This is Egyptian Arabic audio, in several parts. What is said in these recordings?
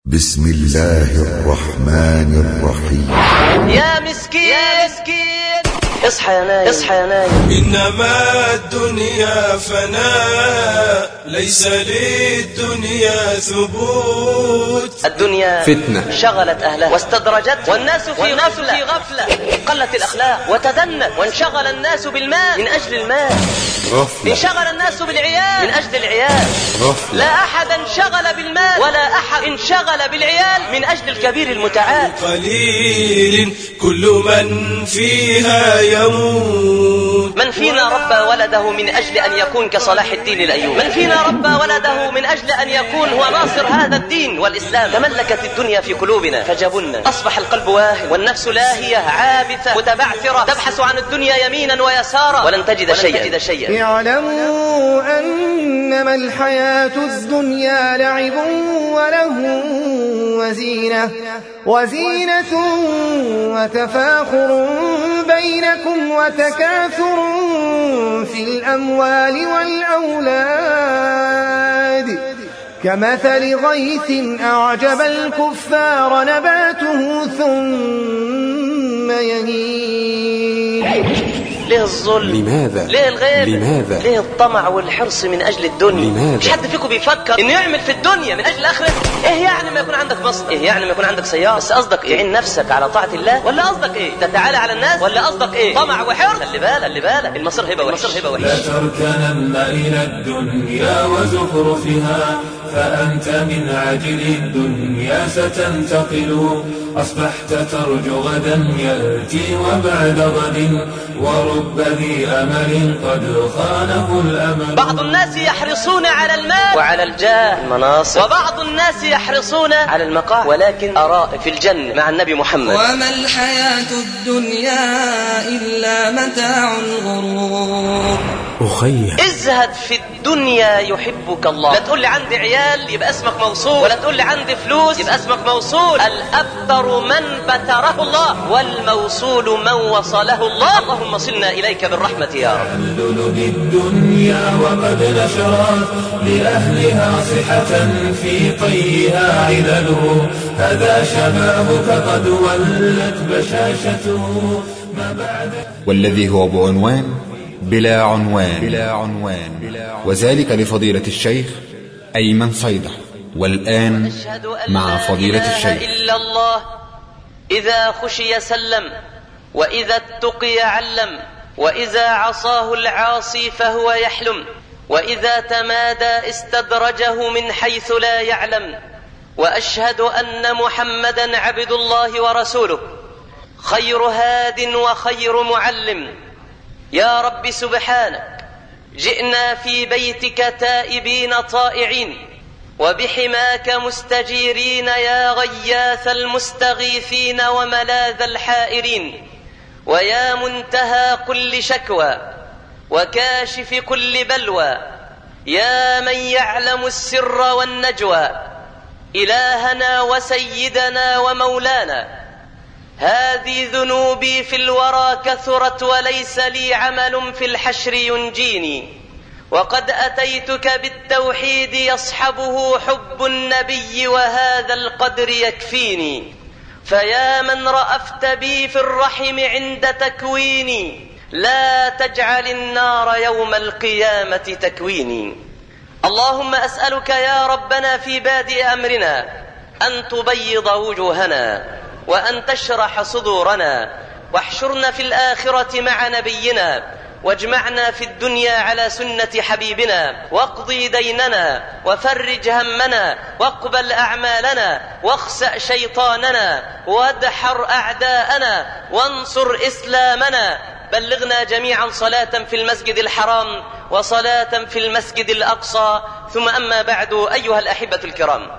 بسم الله الرحمن الرحيم يا مسكين يا مسكين اصحى يا نايم اصحى يا نايم إنما الدنيا فناء ليس للدنيا ثبوت الدنيا فتنة. شغلت أهلها واستدرجت والناس في غفلة في غفلة قلت الأخلاق وتدنت وانشغل الناس بالمال من أجل المال غفلة انشغل الناس بالعيال من أجل العيال غفلة لا أحد انشغل بالمال ولا أحد انشغل بالعيال من أجل الكبير المتعال قليل كل من فيها يموت من فينا ربى ولده من أجل أن يكون كصلاح الدين الأيوبي من فينا ربى ولده من أجل أن يكون هو ناصر هذا الدين والإسلام تملكت الدنيا في قلوبنا فجبنا أصبح القلب واهي والنفس لاهية عابثة متبعثرة تبحث عن الدنيا يمينا ويسارا ولن تجد شيئا, تجد شيئا. اعلموا أنما الحياة الدنيا لعب وله وزينة وزينة وتفاخر بينكم وتكاثر في الأموال والأولاد كمثل غيث أعجب الكفار نباته ثم يهيج ليه الظلم لماذا؟ ليه الغيب لماذا؟ ليه الطمع والحرص من اجل الدنيا لماذا؟ مش حد فيكم بيفكر انه يعمل في الدنيا من اجل الاخره ايه يعني ما يكون عندك مصنع ايه يعني ما يكون عندك سياره بس قصدك تعين نفسك على طاعه الله ولا قصدك ايه تتعالى على الناس ولا قصدك ايه طمع وحرص خلي بالك خلي بالك المصير هبه وحش المصير هبه لا وحش تركنن إلى الدنيا وزخرفها فأنت من عجل الدنيا ستنتقل أصبحت ترجو غدا يأتي وبعد غد ورب ذي أمل قد خانه الأمل بعض الناس يحرصون على المال وعلى الجاه المناصب وبعض الناس يحرصون على المقام ولكن أراء في الجنة مع النبي محمد وما الحياة الدنيا إلا متاع الغرور أخي ازهد في الدنيا يحبك الله لا تقول لي عندي عيال يبقى اسمك موصول ولا تقول لي عندي فلوس يبقى اسمك موصول الأبتر من بتره الله والموصول من وصله الله اللهم صلنا إليك بالرحمة يا رب تهلل بالدنيا وقد نشرت لأهلها صحة في طيها علل هذا شبابك قد ولت بشاشته ما بعد والذي هو بعنوان بلا عنوان بلا عنوان وذلك لفضيلة الشيخ أيمن صيدح والآن أشهد أن مع لا فضيلة إله الشيخ إلا الله إذا خشي سلم وإذا اتقي علم وإذا عصاه العاصي فهو يحلم وإذا تمادى استدرجه من حيث لا يعلم وأشهد أن محمدا عبد الله ورسوله خير هاد وخير معلم يا رب سبحانك جئنا في بيتك تائبين طائعين وبحماك مستجيرين يا غياث المستغيثين وملاذ الحائرين ويا منتهى كل شكوى وكاشف كل بلوى يا من يعلم السر والنجوى إلهنا وسيدنا ومولانا هذه ذنوبي في الورى كثرت وليس لي عمل في الحشر ينجيني وقد أتيتك بالتوحيد يصحبه حب النبي وهذا القدر يكفيني فيا من رأفت بي في الرحم عند تكويني لا تجعل النار يوم القيامة تكويني اللهم أسألك يا ربنا في بادئ أمرنا أن تبيض وجوهنا وأن تشرح صدورنا واحشرنا في الآخرة مع نبينا واجمعنا في الدنيا على سنة حبيبنا واقضي ديننا وفرج همنا واقبل أعمالنا واخسأ شيطاننا وادحر أعداءنا وانصر إسلامنا بلغنا جميعا صلاة في المسجد الحرام وصلاة في المسجد الأقصى ثم أما بعد أيها الأحبة الكرام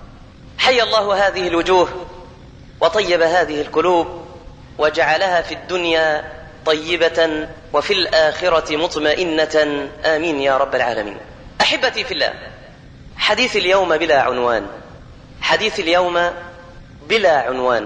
حي الله هذه الوجوه وطيب هذه القلوب وجعلها في الدنيا طيبة وفي الآخرة مطمئنة آمين يا رب العالمين أحبتي في الله حديث اليوم بلا عنوان حديث اليوم بلا عنوان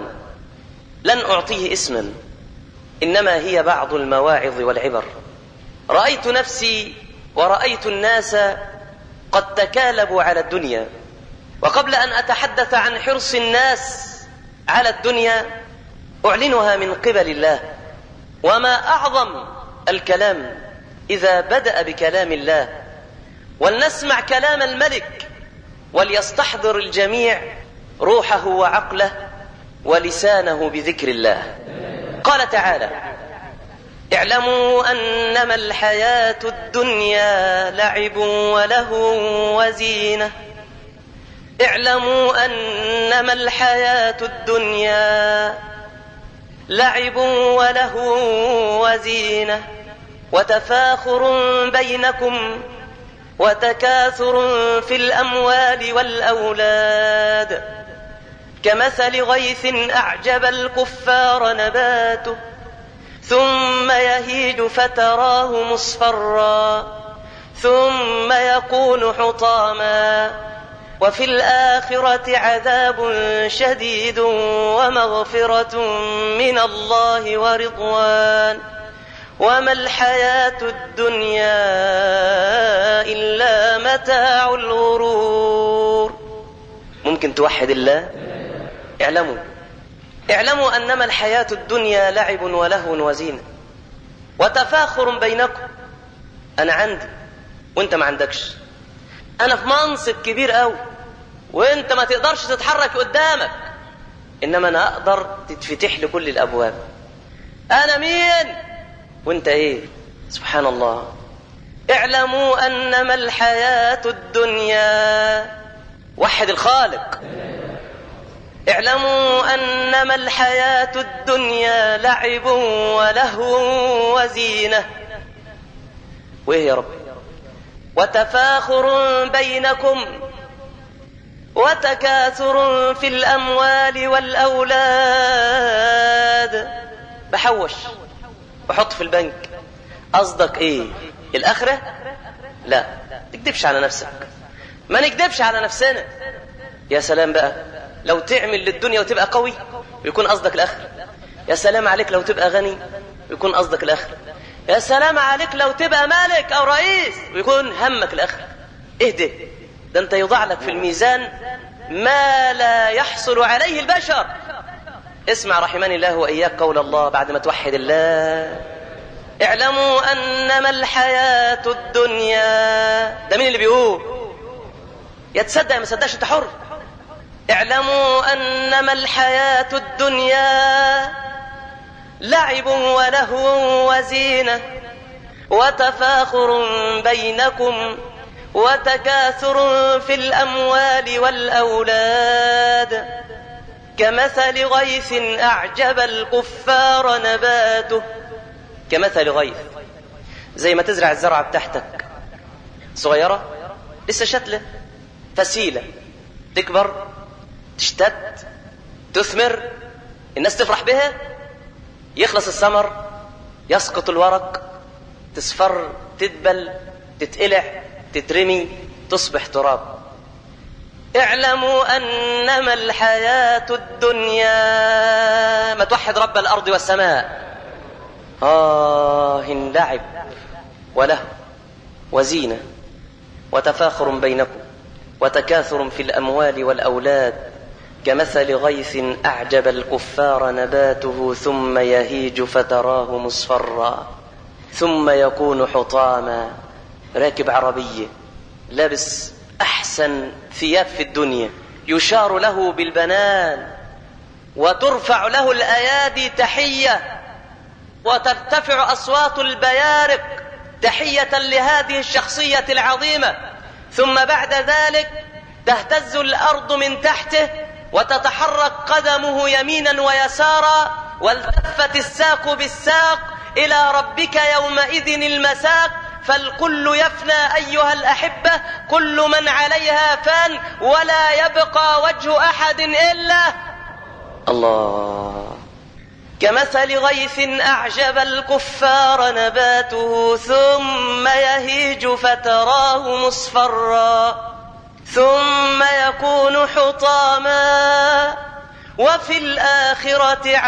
لن أعطيه اسما إنما هي بعض المواعظ والعبر رأيت نفسي ورأيت الناس قد تكالبوا على الدنيا وقبل أن أتحدث عن حرص الناس على الدنيا أعلنها من قبل الله وما أعظم الكلام إذا بدأ بكلام الله ولنسمع كلام الملك وليستحضر الجميع روحه وعقله ولسانه بذكر الله قال تعالى اعلموا انما الحياه الدنيا لعب ولهو وزينه اعلموا انما الحياه الدنيا لعب ولهو وزينه وتفاخر بينكم وتكاثر في الاموال والاولاد كمثل غيث اعجب الكفار نباته ثم يهيج فتراه مصفرا ثم يكون حطاما وفي الاخره عذاب شديد ومغفره من الله ورضوان وما الحياه الدنيا الا متاع الغرور ممكن توحد الله اعلموا اعلموا انما الحياه الدنيا لعب ولهو وزينه وتفاخر بينكم انا عندي وانت ما عندكش انا في منصب كبير قوي وانت ما تقدرش تتحرك قدامك انما انا اقدر تتفتح لي كل الابواب انا مين وانت ايه سبحان الله اعلموا انما الحياه الدنيا وحد الخالق اعلموا انما الحياه الدنيا لعب ولهو وزينه وايه يا رب وتفاخر بينكم وتكاثر في الاموال والاولاد بحوش بحط في البنك قصدك ايه الاخره لا تكذبش على نفسك ما نكذبش على نفسنا يا سلام بقى لو تعمل للدنيا وتبقى قوي ويكون قصدك الاخره يا سلام عليك لو تبقى غني ويكون قصدك الاخره يا سلام عليك لو تبقى مالك او رئيس ويكون همك الاخره اهدى ده انت يوضع لك في الميزان ما لا يحصل عليه البشر اسمع رحمني الله واياك قول الله بعد ما توحد الله اعلموا انما الحياه الدنيا ده مين اللي بيقول يا تصدق يا ما تصدقش انت حر اعلموا انما الحياه الدنيا لعب ولهو وزينه وتفاخر بينكم وتكاثر في الاموال والاولاد كمثل غيث اعجب الكفار نباته كمثل غيث زي ما تزرع الزرعه بتاعتك صغيره لسه شتله فسيله تكبر تشتد تثمر الناس تفرح بها يخلص الثمر يسقط الورق تصفر تدبل تتقلع تترمي تصبح تراب اعلموا انما الحياه الدنيا ما توحد رب الارض والسماء اه لعب وله وزينه وتفاخر بينكم وتكاثر في الاموال والاولاد كمثل غيث اعجب الكفار نباته ثم يهيج فتراه مصفرا ثم يكون حطاما راكب عربيه لابس احسن ثياب في الدنيا يشار له بالبنان وترفع له الايادي تحيه وترتفع اصوات البيارق تحيه لهذه الشخصيه العظيمه ثم بعد ذلك تهتز الارض من تحته وتتحرك قدمه يمينا ويسارا والتفت الساق بالساق الى ربك يومئذ المساق فالكل يفنى ايها الاحبه كل من عليها فان ولا يبقى وجه احد الا الله كمثل غيث اعجب الكفار نباته ثم يهيج فتراه مصفرا ثم يكون حطاما وفي الاخره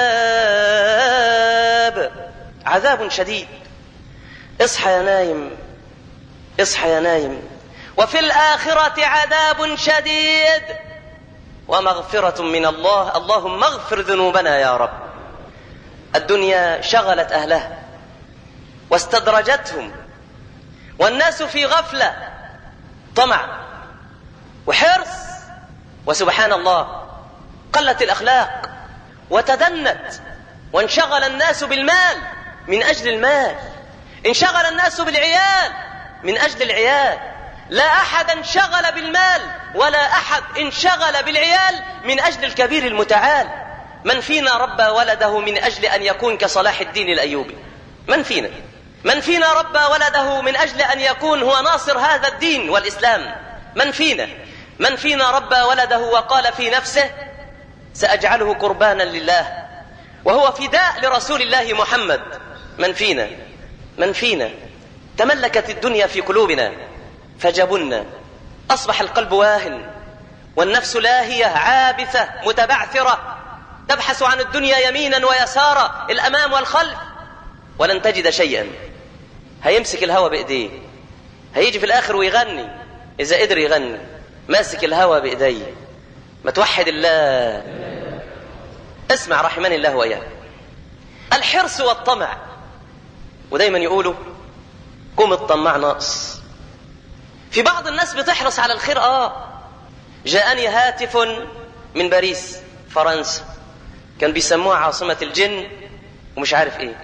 عذاب عذاب شديد اصحى يا نايم اصحى يا نايم وفي الآخرة عذاب شديد ومغفرة من الله اللهم اغفر ذنوبنا يا رب الدنيا شغلت أهلها واستدرجتهم والناس في غفلة طمع وحرص وسبحان الله قلت الأخلاق وتدنت وانشغل الناس بالمال من أجل المال انشغل الناس بالعيال من أجل العيال لا أحد انشغل بالمال ولا أحد انشغل بالعيال من أجل الكبير المتعال من فينا ربى ولده من أجل أن يكون كصلاح الدين الأيوبي من فينا من فينا ربى ولده من أجل أن يكون هو ناصر هذا الدين والإسلام من فينا من فينا ربى ولده وقال في نفسه سأجعله قربانا لله وهو فداء لرسول الله محمد من فينا من فينا تملكت الدنيا في قلوبنا فجبنا أصبح القلب واهن والنفس لاهية عابثة متبعثرة تبحث عن الدنيا يمينا ويسارا الأمام والخلف ولن تجد شيئا هيمسك الهوى بإيديه هيجي في الآخر ويغني إذا قدر يغني ماسك الهوى بإيديه ما توحد الله اسمع رحمني الله وإياك الحرص والطمع ودايما يقولوا قوم الطماع ناقص في بعض الناس بتحرص على الخير اه جاءني هاتف من باريس فرنسا كان بيسموها عاصمة الجن ومش عارف ايه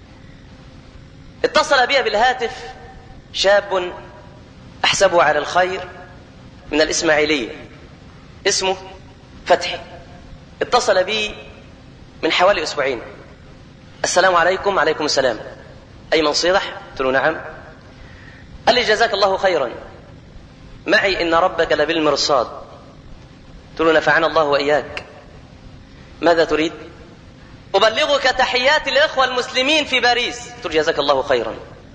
اتصل بي بالهاتف شاب احسبه على الخير من الاسماعيلية اسمه فتحي اتصل بي من حوالي اسبوعين السلام عليكم عليكم السلام ايمن صيدح قلت له نعم قال لي جزاك الله خيرا معي ان ربك لبالمرصاد قلت له نفعنا الله واياك ماذا تريد ابلغك تحيات الاخوه المسلمين في باريس قلت له جزاك الله خيرا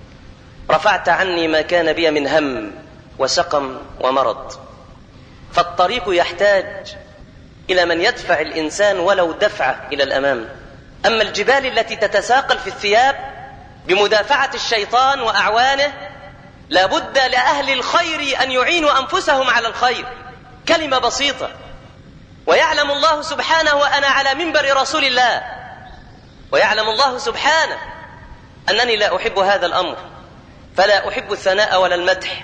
رفعت عني ما كان بي من هم وسقم ومرض فالطريق يحتاج الى من يدفع الانسان ولو دفعه الى الامام اما الجبال التي تتساقل في الثياب بمدافعه الشيطان واعوانه لابد لاهل الخير ان يعينوا انفسهم على الخير كلمه بسيطه ويعلم الله سبحانه وانا على منبر رسول الله ويعلم الله سبحانه انني لا احب هذا الامر فلا احب الثناء ولا المدح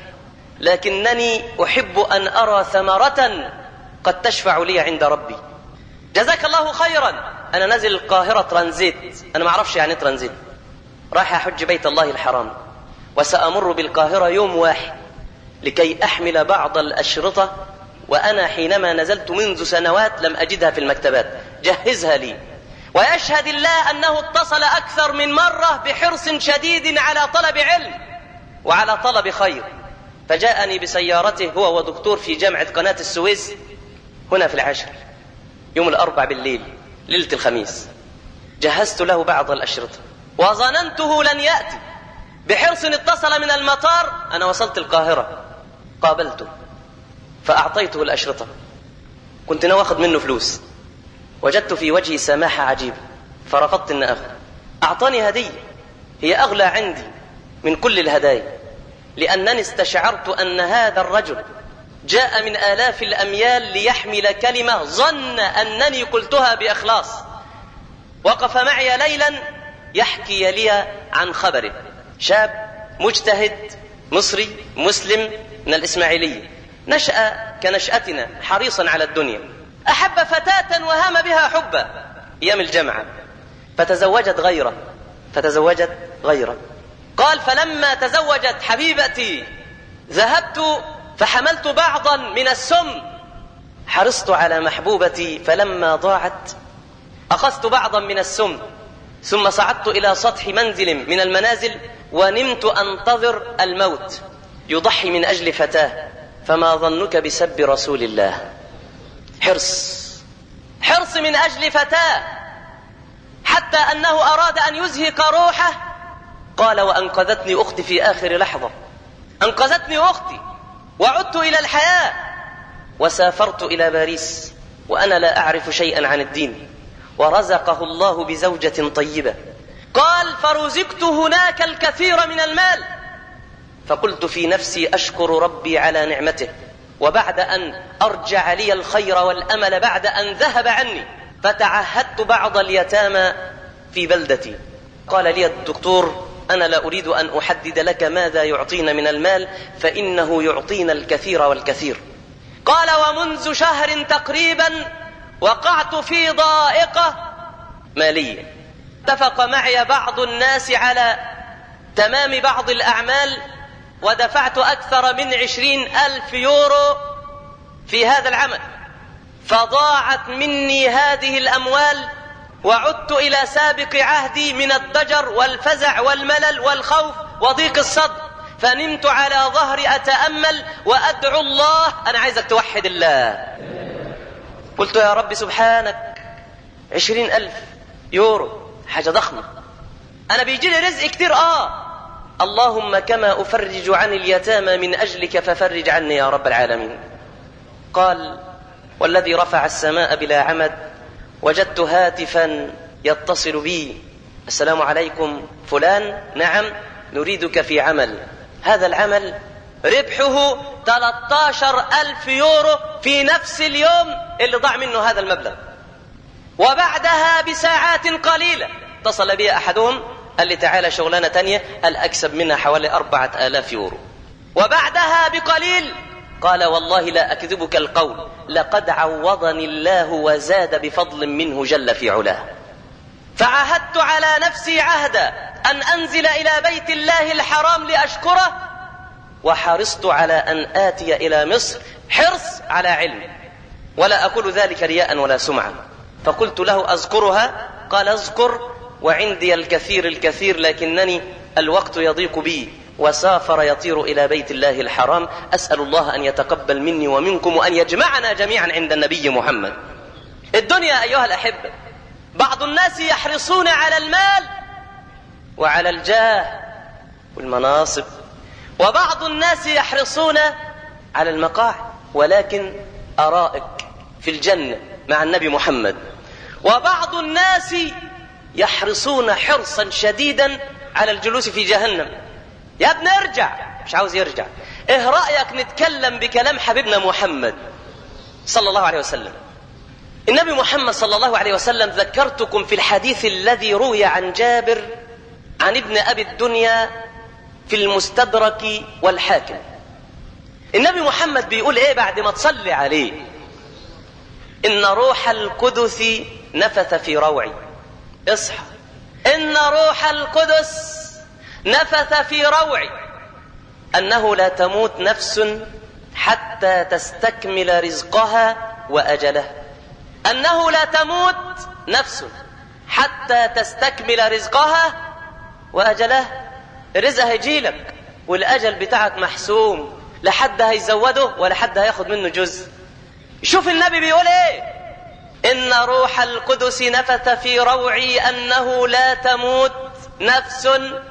لكنني احب ان ارى ثمره قد تشفع لي عند ربي جزاك الله خيرا انا نازل القاهره ترانزيت انا ما اعرفش يعني ترانزيت رايح احج بيت الله الحرام وسامر بالقاهره يوم واحد لكي احمل بعض الاشرطه وانا حينما نزلت منذ سنوات لم اجدها في المكتبات جهزها لي ويشهد الله انه اتصل اكثر من مره بحرص شديد على طلب علم وعلى طلب خير فجاءني بسيارته هو ودكتور في جامعه قناه السويس هنا في العشر يوم الاربع بالليل ليله الخميس جهزت له بعض الاشرطه وظننته لن ياتي بحرص اتصل من المطار انا وصلت القاهره قابلته فاعطيته الاشرطه كنت ناوي اخذ منه فلوس وجدت في وجهي سماحه عجيبه فرفضت ان اخذ اعطاني هديه هي اغلى عندي من كل الهدايا لانني استشعرت ان هذا الرجل جاء من آلاف الأميال ليحمل كلمة ظن أنني قلتها بإخلاص وقف معي ليلا يحكي لي عن خبره شاب مجتهد مصري مسلم من الإسماعيلية نشأ كنشأتنا حريصا على الدنيا أحب فتاة وهام بها حبا أيام الجامعة فتزوجت غيره فتزوجت غيره قال فلما تزوجت حبيبتي ذهبت فحملت بعضا من السم حرصت على محبوبتي فلما ضاعت اخذت بعضا من السم ثم صعدت الى سطح منزل من المنازل ونمت انتظر الموت يضحي من اجل فتاه فما ظنك بسب رسول الله حرص حرص من اجل فتاه حتى انه اراد ان يزهق روحه قال وانقذتني اختي في اخر لحظه انقذتني اختي وعدت الى الحياه وسافرت الى باريس وانا لا اعرف شيئا عن الدين ورزقه الله بزوجه طيبه قال فرزقت هناك الكثير من المال فقلت في نفسي أشكر ربي على نعمته وبعد أن أرجع لي الخير والأمل بعد أن ذهب عني فتعهدت بعض اليتامى في بلدتي قال لي الدكتور أنا لا أريد أن أحدد لك ماذا يعطينا من المال فإنه يعطينا الكثير والكثير قال ومنذ شهر تقريبا وقعت في ضائقة مالية اتفق معي بعض الناس على تمام بعض الأعمال ودفعت أكثر من عشرين ألف يورو في هذا العمل فضاعت مني هذه الأموال وعدت إلى سابق عهدي من الضجر والفزع والملل والخوف وضيق الصدر فنمت على ظهري أتأمل وأدعو الله أنا عايزك توحد الله قلت يا رب سبحانك عشرين ألف يورو حاجة ضخمة أنا بيجي لي رزق كتير آه اللهم كما أفرج عن اليتامى من أجلك ففرج عني يا رب العالمين قال والذي رفع السماء بلا عمد وجدت هاتفا يتصل بي السلام عليكم فلان نعم نريدك في عمل هذا العمل ربحه 13 ألف يورو في نفس اليوم اللي ضاع منه هذا المبلغ وبعدها بساعات قليلة اتصل بي أحدهم قال لي تعالى شغلانة تانية قال أكسب منها حوالي أربعة آلاف يورو وبعدها بقليل قال والله لا أكذبك القول لقد عوضني الله وزاد بفضل منه جل في علاه فعهدت على نفسي عهدا أن أنزل إلى بيت الله الحرام لأشكره وحرصت على أن آتي إلى مصر حرص على علم ولا أقول ذلك رياء ولا سمعا فقلت له أذكرها قال اذكر وعندي الكثير الكثير لكنني الوقت يضيق بي وسافر يطير إلى بيت الله الحرام أسأل الله أن يتقبل مني ومنكم وأن يجمعنا جميعا عند النبي محمد الدنيا أيها الأحبة بعض الناس يحرصون على المال وعلى الجاه والمناصب وبعض الناس يحرصون على المقاعد ولكن أرائك في الجنة مع النبي محمد وبعض الناس يحرصون حرصا شديدا على الجلوس في جهنم يا ابن ارجع مش عاوز يرجع ايه رأيك نتكلم بكلام حبيبنا محمد صلى الله عليه وسلم النبي محمد صلى الله عليه وسلم ذكرتكم في الحديث الذي روي عن جابر عن ابن أبي الدنيا في المستدرك والحاكم النبي محمد بيقول ايه بعد ما تصلي عليه ان روح القدس نفث في روعي اصحى ان روح القدس نفث في روعي انه لا تموت نفس حتى تستكمل رزقها واجلها انه لا تموت نفس حتى تستكمل رزقها واجلها الرزق هيجيلك والاجل بتاعك محسوم لا حد هيزوده ولا حد هياخد منه جزء شوف النبي بيقول ايه ان روح القدس نفث في روعي انه لا تموت نفس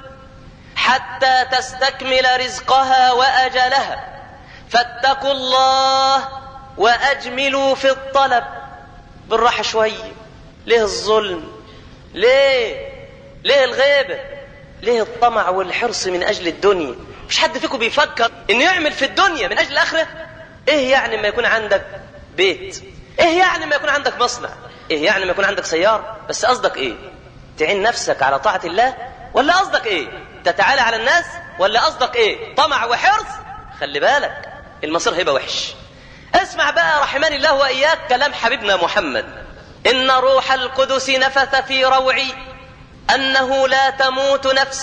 حتى تستكمل رزقها واجلها فاتقوا الله واجملوا في الطلب بالراحه شويه ليه الظلم ليه ليه الغيبه ليه الطمع والحرص من اجل الدنيا مش حد فيكم بيفكر انه يعمل في الدنيا من اجل الاخره ايه يعني ما يكون عندك بيت ايه يعني ما يكون عندك مصنع ايه يعني ما يكون عندك سيارة بس قصدك ايه تعين نفسك على طاعة الله ولا قصدك ايه تتعالى على الناس ولا قصدك ايه طمع وحرص خلي بالك المصير هيبقى وحش اسمع بقى رحمني الله واياك كلام حبيبنا محمد ان روح القدس نفث في روعي انه لا تموت نفس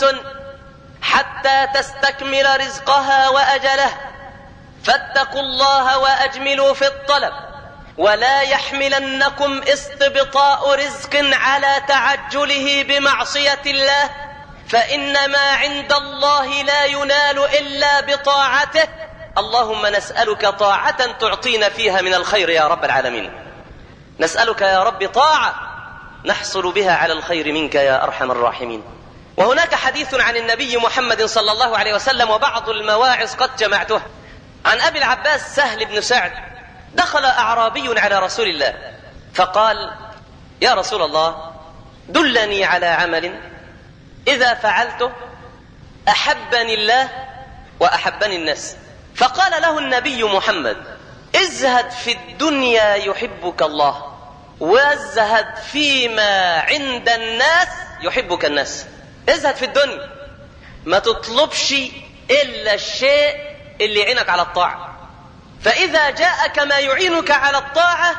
حتى تستكمل رزقها واجله فاتقوا الله واجملوا في الطلب ولا يحملنكم استبطاء رزق على تعجله بمعصيه الله فان ما عند الله لا ينال الا بطاعته اللهم نسالك طاعه تعطينا فيها من الخير يا رب العالمين نسالك يا رب طاعه نحصل بها على الخير منك يا ارحم الراحمين وهناك حديث عن النبي محمد صلى الله عليه وسلم وبعض المواعظ قد جمعتها عن ابي العباس سهل بن سعد دخل اعرابي على رسول الله فقال يا رسول الله دلني على عمل اذا فعلته احبني الله وأحبني الناس فقال له النبي محمد ازهد في الدنيا يحبك الله وازهد فيما عند الناس يحبك الناس ازهد في الدنيا ما تطلبش إلا الشيء اللي يعينك على الطاعة فإذا جاءك ما يعينك على الطاعة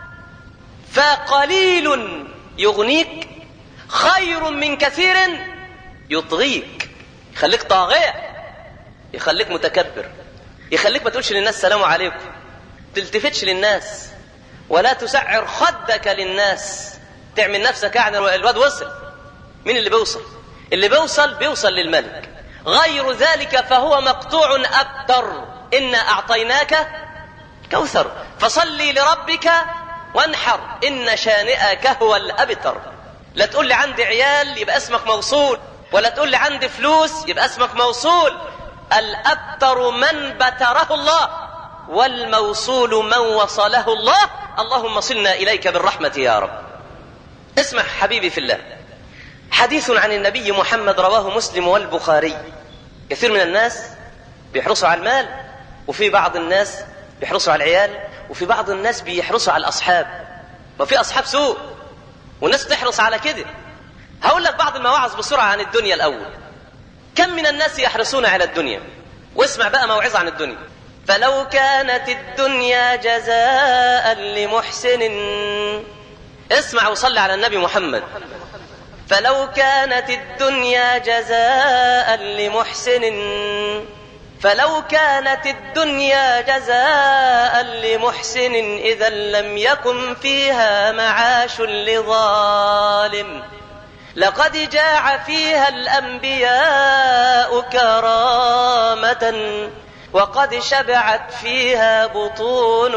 فقليل يغنيك خير من كثير يطغيك يخليك طاغية يخليك متكبر يخليك ما تقولش للناس سلام عليكم تلتفتش للناس ولا تسعر خدك للناس تعمل نفسك يعني الواد وصل مين اللي بيوصل اللي بيوصل بيوصل للملك غير ذلك فهو مقطوع أبتر إنا أعطيناك كوثر فصلي لربك وانحر إن شانئك هو الأبتر لا تقول لي عندي عيال يبقى اسمك موصول ولا تقول لي عندي فلوس يبقى اسمك موصول الأبتر من بتره الله والموصول من وصله الله اللهم صلنا إليك بالرحمة يا رب اسمع حبيبي في الله حديث عن النبي محمد رواه مسلم والبخاري كثير من الناس بيحرصوا على المال وفي بعض الناس بيحرصوا على العيال وفي بعض الناس بيحرصوا على الأصحاب وفي أصحاب سوء والناس تحرص على كده هقول لك بعض المواعظ بسرعة عن الدنيا الأول كم من الناس يحرصون على الدنيا واسمع بقى موعظة عن الدنيا فلو كانت الدنيا جزاء لمحسن اسمع وصلي على النبي محمد فلو كانت الدنيا جزاء لمحسن فلو كانت الدنيا جزاء لمحسن إذا لم يكن فيها معاش لظالم لقد جاع فيها الأنبياء كرامة وقد شبعت فيها بطون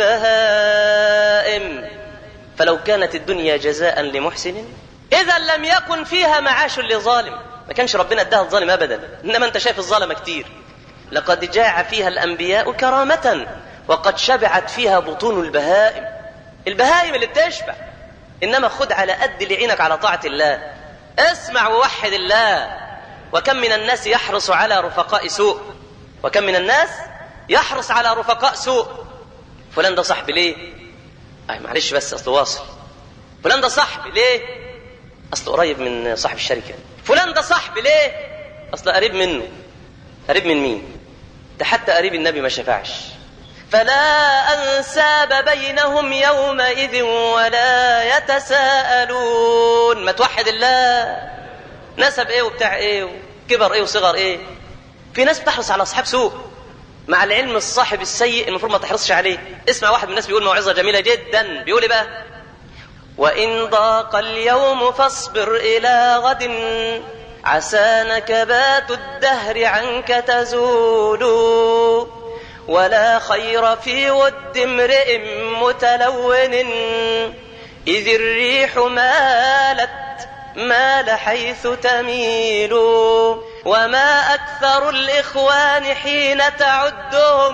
البهائم فلو كانت الدنيا جزاء لمحسن إذا لم يكن فيها معاش لظالم ما كانش ربنا اداها الظالم أبدا إنما أنت شايف الظالمة كتير لقد جاع فيها الأنبياء كرامة وقد شبعت فيها بطون البهائم البهائم اللي بتشبع إنما خد على قد اللي يعينك على طاعة الله اسمع ووحد الله وكم من الناس يحرص على رفقاء سوء وكم من الناس يحرص على رفقاء سوء فلان ده صاحبي ليه أي معلش بس أصله واصل فلان ده صاحبي ليه أصله قريب من صاحب الشركة فلان ده صاحبي ليه أصله قريب منه قريب من مين ده حتى قريب النبي ما شفعش فلا أنساب بينهم يومئذ ولا يتساءلون ما توحد الله نسب ايه وبتاع ايه وكبر ايه وصغر ايه في ناس بتحرص على اصحاب سوء مع العلم الصاحب السيء المفروض ما تحرصش عليه اسمع واحد من الناس بيقول موعظه جميله جدا بيقول ايه بقى وان ضاق اليوم فاصبر الى غد عسى نكبات الدهر عنك تزول ولا خير في ود امرئ متلون إذ الريح مالت مال حيث تميل وما أكثر الإخوان حين تعدهم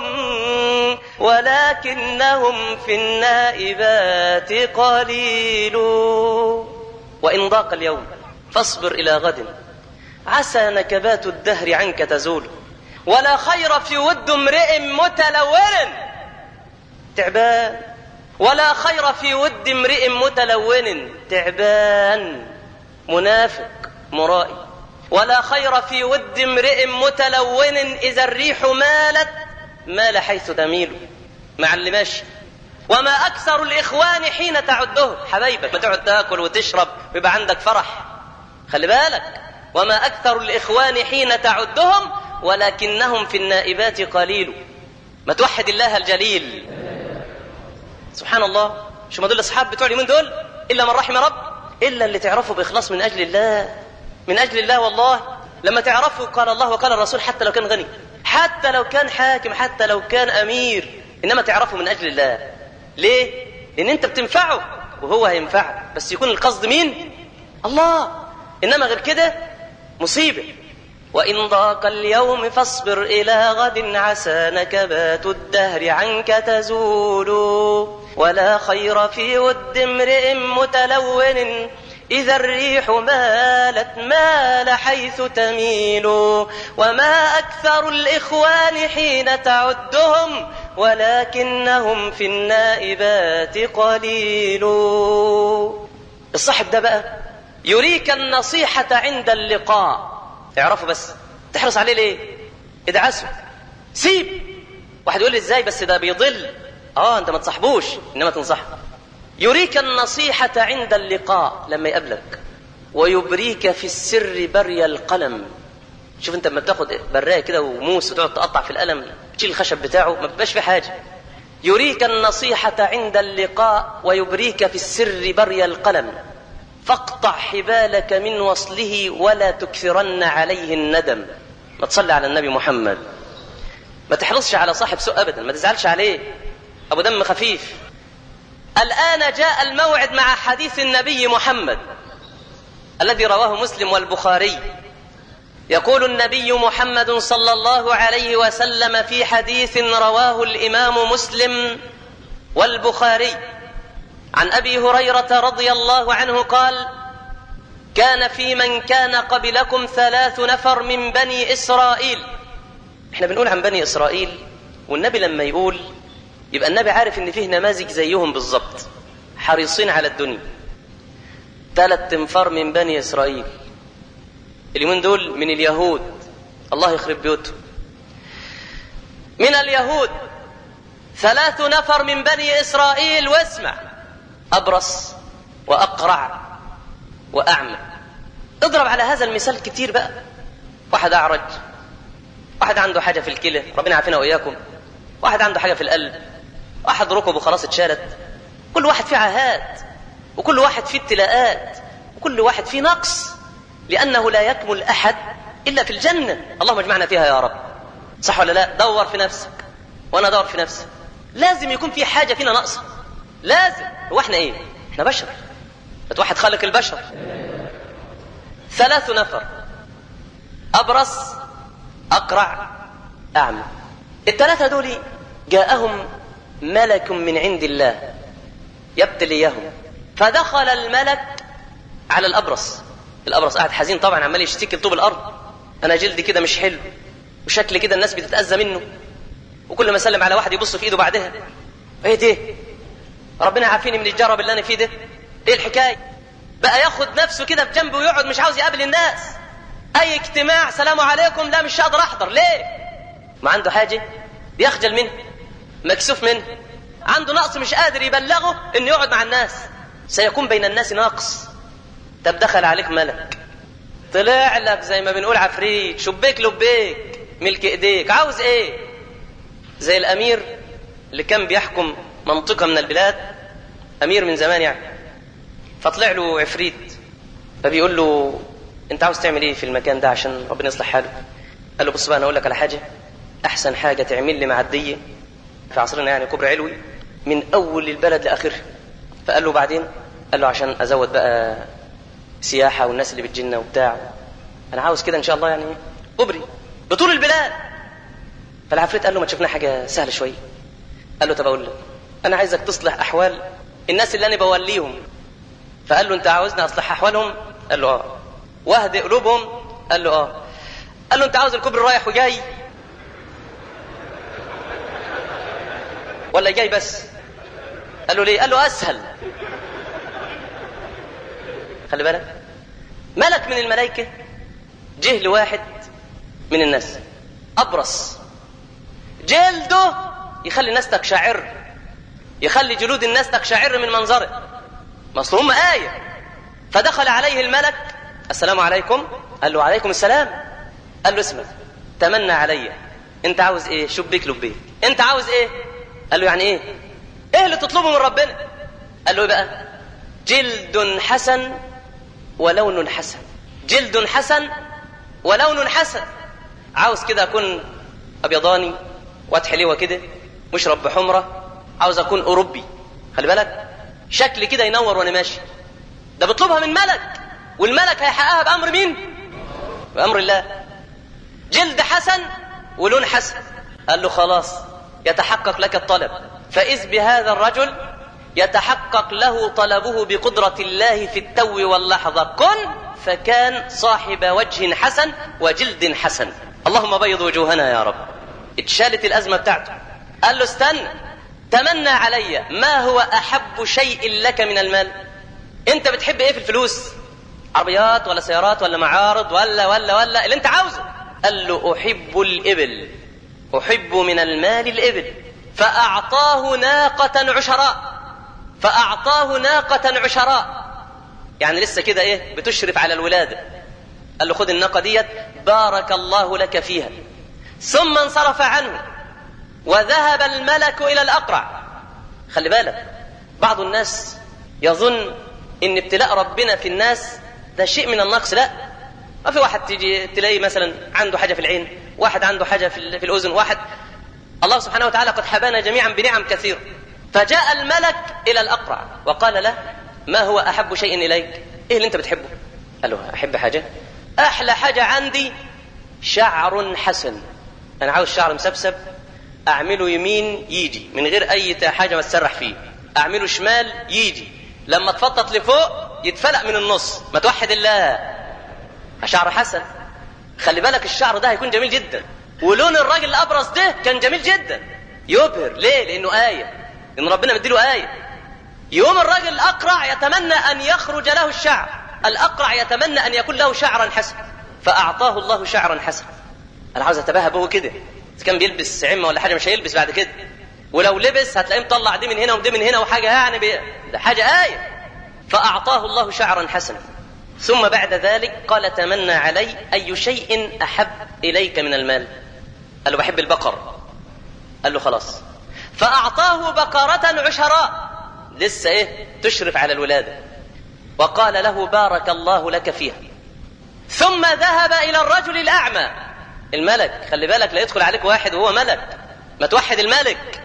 ولكنهم في النائبات قليل وإن ضاق اليوم فاصبر إلى غد عسى نكبات الدهر عنك تزول ولا خير في ود امرئ متلون تعبان ولا خير في ود امرئ متلون تعبان منافق مرائي ولا خير في ود امرئ متلون اذا الريح مالت مال حيث تميل مع اللي ماشي وما اكثر الاخوان حين تعده حبايبك ما تقعد تاكل وتشرب ويبقى عندك فرح خلي بالك وما اكثر الاخوان حين تعدهم ولكنهم في النائبات قليل ما توحد الله الجليل سبحان الله شو ما دول الاصحاب بتوع اليومين دول الا من رحم رب الا اللي تعرفوا باخلاص من اجل الله من اجل الله والله لما تعرفوا قال الله وقال الرسول حتى لو كان غني حتى لو كان حاكم حتى لو كان امير انما تعرفوا من اجل الله ليه لان انت بتنفعه وهو هينفعك بس يكون القصد مين الله انما غير كده مصيبه وإن ضاق اليوم فاصبر إلى غد عسى نكبات الدهر عنك تزول ولا خير في ود امرئ متلون إذا الريح مالت مال حيث تميل وما أكثر الإخوان حين تعدهم ولكنهم في النائبات قليل الصاحب ده بقى يريك النصيحة عند اللقاء اعرفوا بس تحرص عليه ليه ادعسه سيب واحد يقول لي ازاي بس ده بيضل اه انت ما تصاحبوش انما تنصحه يريك النصيحة عند اللقاء لما يقابلك ويبريك في السر بري القلم شوف انت لما بتاخد برايه كده وموس وتقعد تقطع في القلم تشيل الخشب بتاعه ما بيبقاش في حاجه يريك النصيحة عند اللقاء ويبريك في السر بري القلم فاقطع حبالك من وصله ولا تكثرن عليه الندم ما تصلي على النبي محمد ما تحرصش على صاحب سوء ابدا ما تزعلش عليه ابو دم خفيف الان جاء الموعد مع حديث النبي محمد الذي رواه مسلم والبخاري يقول النبي محمد صلى الله عليه وسلم في حديث رواه الامام مسلم والبخاري عن ابي هريره رضي الله عنه قال كان في من كان قبلكم ثلاث نفر من بني اسرائيل احنا بنقول عن بني اسرائيل والنبي لما يقول يبقى النبي عارف ان فيه نماذج زيهم بالظبط حريصين على الدنيا ثلاث تنفار من بني اسرائيل اليومين دول من اليهود الله يخرب بيوتهم من اليهود ثلاث نفر من بني اسرائيل واسمع ابرص واقرع واعمى اضرب على هذا المثال كتير بقى واحد اعرج واحد عنده حاجه في الكلى ربنا يعافينا واياكم واحد عنده حاجه في القلب واحد ركبه خلاص اتشالت كل واحد فيه عاهات وكل واحد فيه ابتلاءات وكل واحد فيه نقص لانه لا يكمل احد الا في الجنه اللهم اجمعنا فيها يا رب صح ولا لا دور في نفسك وانا ادور في نفسي لازم يكون في حاجه فينا ناقصه لازم هو احنا ايه احنا بشر بتوحد خالق البشر ثلاث نفر ابرص اقرع اعمى الثلاثه دول جاءهم ملك من عند الله يبتليهم فدخل الملك على الابرص الابرص قاعد حزين طبعا عمال يشتكي لطوب الارض انا جلدي كده مش حلو وشكل كده الناس بتتاذى منه وكل ما اسلم على واحد يبص في ايده بعدها ايه ده ربنا يعافيني من الجرب اللي انا فيه ده ايه الحكايه بقى ياخد نفسه كده بجنبه ويقعد مش عاوز يقابل الناس اي اجتماع سلام عليكم لا مش هقدر احضر ليه ما عنده حاجه بيخجل منه مكسوف منه عنده نقص مش قادر يبلغه انه يقعد مع الناس سيكون بين الناس ناقص طب دخل عليك ملك طلع لك زي ما بنقول عفريت شبيك لبيك ملك ايديك عاوز ايه زي الامير اللي كان بيحكم منطقة من البلاد امير من زمان يعني فطلع له عفريت فبيقول له انت عاوز تعمل ايه في المكان ده عشان ربنا يصلح حاله قال له بص بقى انا اقول لك على حاجه احسن حاجه تعمل لي معديه في عصرنا يعني كوبري علوي من اول البلد لاخرها فقال له بعدين قال له عشان ازود بقى سياحه والناس اللي بتجينا وبتاع انا عاوز كده ان شاء الله يعني كوبري بطول البلاد فالعفريت قال له ما تشوفنا حاجه سهله شويه قال له طب اقول لك انا عايزك تصلح احوال الناس اللي انا بوليهم فقال له انت عاوزني اصلح احوالهم قال له اه واهدي قلوبهم قال له اه قال له انت عاوز الكوبري رايح وجاي ولا جاي بس قال له ليه قال له اسهل خلي بالك ملك من الملائكه جه لواحد من الناس ابرص جلده يخلي الناس تقشعر يخلي جلود الناس تقشعر من منظره ما اصل هم آية فدخل عليه الملك السلام عليكم قال له عليكم السلام قال له اسمع تمنى عليا انت عاوز ايه شبيك لبيك انت عاوز ايه قال له يعني ايه ايه اللي تطلبه من ربنا قال له ايه بقى جلد حسن ولون حسن جلد حسن ولون حسن عاوز كده اكون ابيضاني واد حليوه كده مشرب بحمره عاوز اكون اوروبي خلي بالك شكل كده ينور وانا ماشي ده بيطلبها من ملك والملك هيحققها بامر مين بامر الله جلد حسن ولون حسن قال له خلاص يتحقق لك الطلب فاذ بهذا الرجل يتحقق له طلبه بقدرة الله في التو واللحظة كن فكان صاحب وجه حسن وجلد حسن اللهم بيض وجوهنا يا رب اتشالت الأزمة بتاعته قال له استنى تمنى علي ما هو أحب شيء لك من المال انت بتحب ايه في الفلوس عربيات ولا سيارات ولا معارض ولا ولا ولا اللي انت عاوزه قال له أحب الإبل أحب من المال الإبل فأعطاه ناقة عشراء فأعطاه ناقة عشراء يعني لسه كده إيه بتشرف على الولادة قال له خد الناقة ديت بارك الله لك فيها ثم انصرف عنه وذهب الملك إلى الأقرع خلي بالك بعض الناس يظن إن ابتلاء ربنا في الناس ده شيء من النقص لا ما في واحد تيجي تلاقي مثلا عنده حاجة في العين واحد عنده حاجة في, في الأذن واحد الله سبحانه وتعالى قد حبانا جميعا بنعم كثيرة فجاء الملك إلى الأقرع وقال له ما هو أحب شيء إليك إيه اللي أنت بتحبه قال له أحب حاجة أحلى حاجة عندي شعر حسن أنا عاوز شعر مسبسب أعمله يمين يجي من غير أي حاجة ما تسرح فيه أعمله شمال يجي لما تفطط لفوق يتفلق من النص ما توحد الله شعر حسن خلي بالك الشعر ده هيكون جميل جدا ولون الراجل الابرص ده كان جميل جدا يبهر ليه لانه ايه لان ربنا مديله ايه يوم الراجل الاقرع يتمنى ان يخرج له الشعر الاقرع يتمنى ان يكون له شعرا حسنا فاعطاه الله شعرا حسنا انا عاوز اتباهى به كده اذا كان بيلبس عمه ولا حاجه مش هيلبس بعد كده ولو لبس هتلاقيه مطلع دي من هنا ودي من هنا وحاجه يعني بي... ده حاجه ايه فاعطاه الله شعرا حسنا ثم بعد ذلك قال تمنى علي أي شيء أحب إليك من المال قال له بحب البقر قال له خلاص فأعطاه بقرة عشراء لسه إيه تشرف على الولادة وقال له بارك الله لك فيها ثم ذهب إلى الرجل الأعمى الملك خلي بالك لا يدخل عليك واحد وهو ملك ما توحد الملك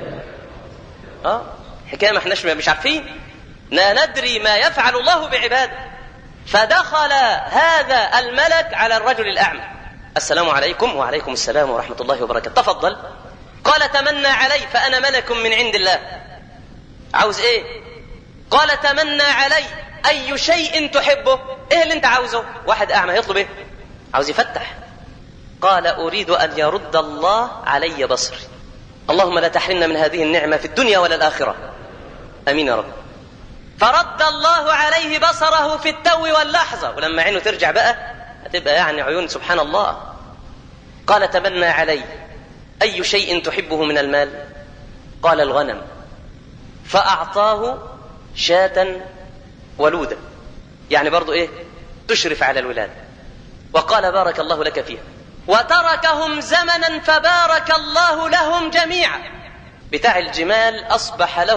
اه حكايه ما احناش مش عارفين لا ندري ما يفعل الله بعباده فدخل هذا الملك على الرجل الأعمى السلام عليكم وعليكم السلام ورحمة الله وبركاته تفضل قال تمنى علي فأنا ملك من عند الله عاوز ايه قال تمنى علي أي شيء تحبه ايه اللي انت عاوزه واحد أعمى يطلب ايه عاوز يفتح قال أريد أن يرد الله علي بصري اللهم لا تحرمنا من هذه النعمة في الدنيا ولا الآخرة أمين يا رب فرد الله عليه بصره في التو واللحظة ولما عينه ترجع بقى هتبقى يعني عيون سبحان الله قال تمنى علي أي شيء تحبه من المال قال الغنم فأعطاه شاة ولودة يعني برضو إيه تشرف على الولادة وقال بارك الله لك فيها وتركهم زمنا فبارك الله لهم جميعا بتاع الجمال أصبح له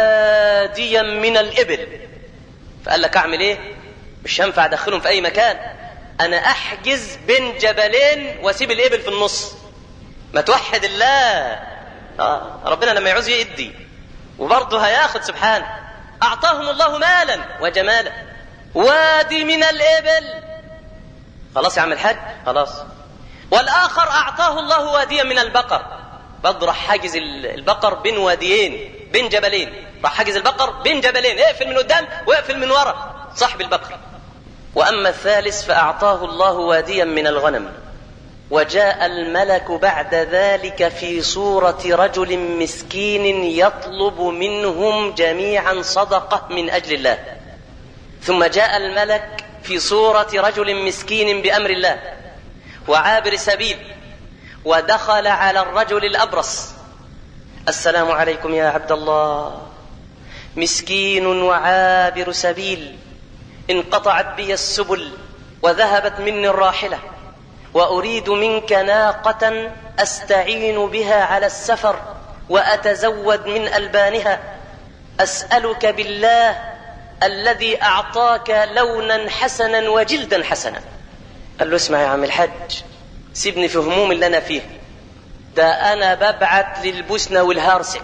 واديا من الإبل فقال لك أعمل إيه مش هينفع أدخلهم في أي مكان أنا أحجز بين جبلين وأسيب الإبل في النص ما توحد الله آه ربنا لما يعوز يدي وبرضه هياخد سبحانه أعطاهم الله مالا وجمالا وادي من الإبل خلاص يا عم الحاج خلاص والآخر أعطاه الله واديا من البقر برضه راح حاجز البقر بين واديين بين جبلين راح حاجز البقر بين جبلين اقفل من قدام واقفل من ورا صاحب البقر واما الثالث فاعطاه الله واديا من الغنم وجاء الملك بعد ذلك في صوره رجل مسكين يطلب منهم جميعا صدقه من اجل الله ثم جاء الملك في صوره رجل مسكين بامر الله وعابر سبيل ودخل على الرجل الابرص السلام عليكم يا عبد الله مسكين وعابر سبيل انقطعت بي السبل وذهبت مني الراحله واريد منك ناقه استعين بها على السفر واتزود من البانها اسالك بالله الذي اعطاك لونا حسنا وجلدا حسنا قال له اسمع يا عم الحج سيبني في هموم اللي انا فيها ده انا ببعت للبوسنة والهارسك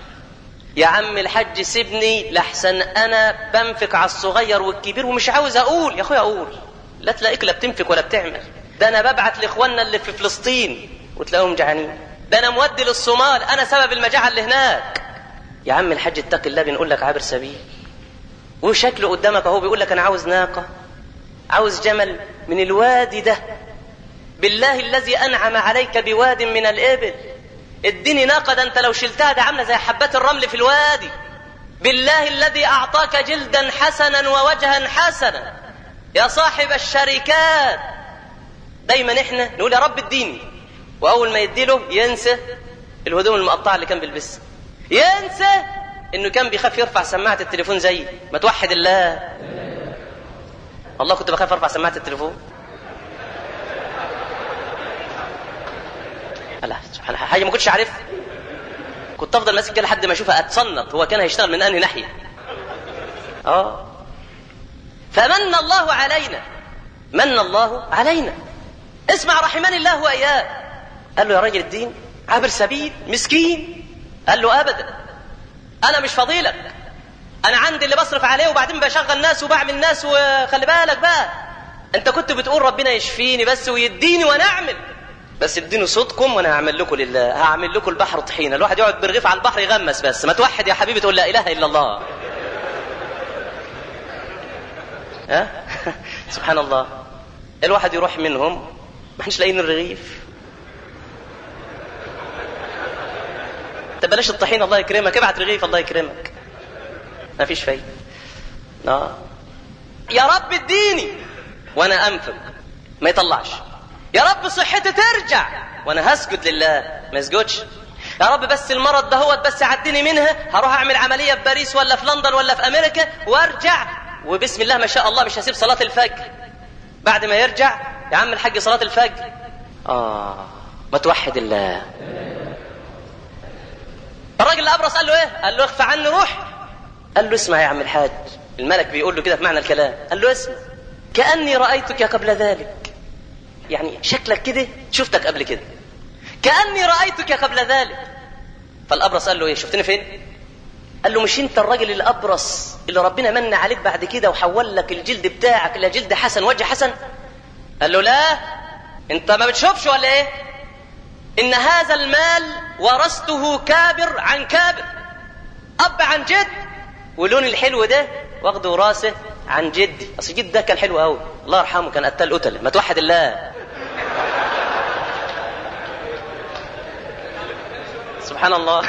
يا عم الحج سيبني لحسن انا بنفق على الصغير والكبير ومش عاوز اقول يا اخويا اقول لا تلاقيك لا بتنفق ولا بتعمل ده انا ببعت لاخواننا اللي في فلسطين وتلاقيهم جعانين ده انا مودي للصومال انا سبب المجاعه اللي هناك يا عم الحاج اتق الله بنقول لك عابر سبيل وشكله قدامك اهو بيقول لك انا عاوز ناقه عاوز جمل من الوادي ده بالله الذي انعم عليك بواد من الابل اديني ناقه ده انت لو شلتها ده عامله زي حبات الرمل في الوادي بالله الذي اعطاك جلدا حسنا ووجها حسنا يا صاحب الشركات دايما احنا نقول يا رب اديني واول ما يديله ينسى الهدوم المقطعه اللي كان بيلبسها ينسى انه كان بيخاف يرفع سماعه التليفون زي ما توحد الله والله كنت بخاف ارفع سماعه التليفون لا سبحان الله حاجه ما كنتش عارفها كنت افضل ماسك كده لحد ما اشوفها اتصنت هو كان هيشتغل من انهي ناحيه اه فمن الله علينا من الله علينا اسمع رحمني الله واياك قال له يا راجل الدين عابر سبيل مسكين قال له ابدا انا مش فضيلك انا عندي اللي بصرف عليه وبعدين بشغل ناس وبعمل ناس وخلي بالك بقى انت كنت بتقول ربنا يشفيني بس ويديني وانا اعمل بس اديني صوتكم وانا هعمل لكم لله هعمل لكم البحر طحينه الواحد يقعد برغيف على البحر يغمس بس ما توحد يا حبيبي تقول لا اله الا الله ها سبحان الله الواحد يروح منهم ما احناش لاقيين الرغيف طب بلاش الطحين الله يكرمك ابعت رغيف الله يكرمك ما فيش فايده اه يا رب اديني وانا انفق ما يطلعش يا رب صحتي ترجع وانا هسجد لله ما يسجدش يا رب بس المرض ده هو بس عدني منها هروح اعمل عمليه في باريس ولا في لندن ولا في امريكا وارجع وبسم الله ما شاء الله مش هسيب صلاه الفجر بعد ما يرجع يا عم الحاج صلاه الفجر اه ما توحد الله الراجل الابرص قال له ايه قال له اخفى عني روح قال له اسمع يا عم الحاج الملك بيقول له كده في معنى الكلام قال له اسمع كاني رايتك قبل ذلك يعني شكلك كده شفتك قبل كده كاني رايتك قبل ذلك فالابرص قال له ايه شفتني فين قال له مش انت الراجل الابرص اللي ربنا من عليك بعد كده وحول لك الجلد بتاعك الى جلد حسن وجه حسن قال له لا انت ما بتشوفش ولا ايه ان هذا المال ورثته كابر عن كابر اب عن جد ولون الحلو ده واخده وراثه عن جدي اصل جد ده كان حلو قوي الله يرحمه كان قتال قتله ما توحد الله سبحان الله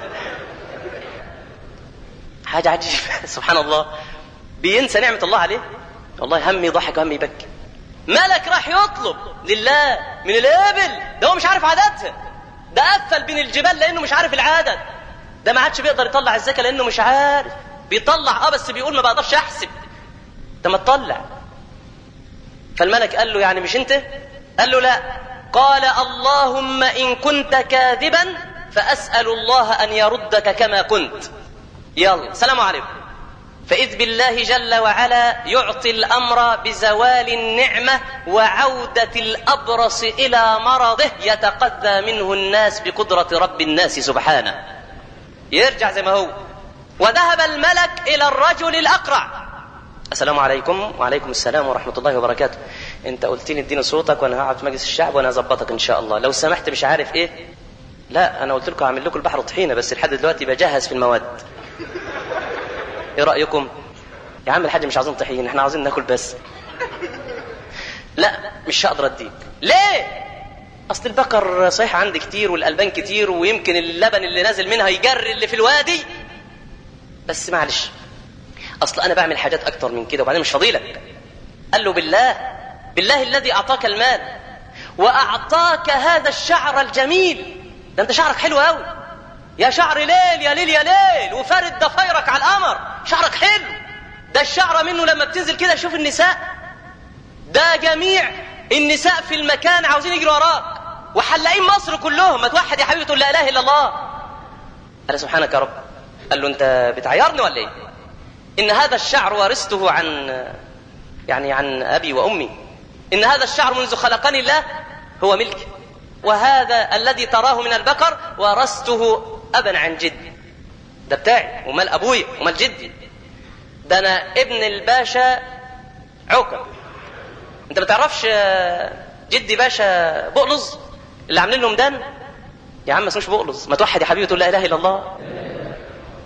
حاجة عجيبة سبحان الله بينسى نعمة الله عليه والله هم يضحك وهم يبكي ملك راح يطلب لله من الابل ده هو مش عارف عددها ده قفل بين الجبال لانه مش عارف العدد ده ما عادش بيقدر يطلع الزكاه لانه مش عارف بيطلع اه بس بيقول ما بقدرش احسب ده ما تطلع فالملك قال له يعني مش انت قال له لا قال اللهم ان كنت كاذبا فاسال الله ان يردك كما كنت يلا سلام عليكم فإذ بالله جل وعلا يعطي الأمر بزوال النعمة وعودة الأبرص إلى مرضه يتقذى منه الناس بقدرة رب الناس سبحانه يرجع زي ما هو وذهب الملك إلى الرجل الأقرع السلام عليكم وعليكم السلام ورحمة الله وبركاته انت قلت لي اديني صوتك وانا هقعد في مجلس الشعب وانا هظبطك ان شاء الله لو سمحت مش عارف ايه لا انا قلت لكم هعمل لكم البحر طحينه بس لحد دلوقتي بجهز في المواد ايه رايكم يا عم الحاج مش عاوزين طحين احنا عاوزين ناكل بس لا مش هقدر اديك ليه اصل البقر صحيح عندي كتير والالبان كتير ويمكن اللبن اللي نازل منها يجري اللي في الوادي بس معلش اصل انا بعمل حاجات اكتر من كده وبعدين مش فضيلك قال له بالله بالله الذي اعطاك المال واعطاك هذا الشعر الجميل ده انت شعرك حلو قوي يا شعر ليل يا ليل يا ليل وفارد ضفايرك على القمر شعرك حلو ده الشعر منه لما بتنزل كده شوف النساء ده جميع النساء في المكان عاوزين يجروا وراك وحلاقين مصر كلهم ما توحد يا حبيبي تقول لا اله الا الله قال سبحانك يا رب قال له انت بتعيرني ولا ايه ان هذا الشعر ورثته عن يعني عن ابي وامي ان هذا الشعر منذ خلقني الله هو ملكي وهذا الذي تراه من البقر ورثته ابا عن جدي ده بتاعي ومال ابويا ومال جدي ده انا ابن الباشا عوكل انت ما تعرفش جدي باشا بقلظ اللي عاملين له ميدان يا عم ما اسموش بقلظ ما توحد يا حبيبي تقول لا اله الا الله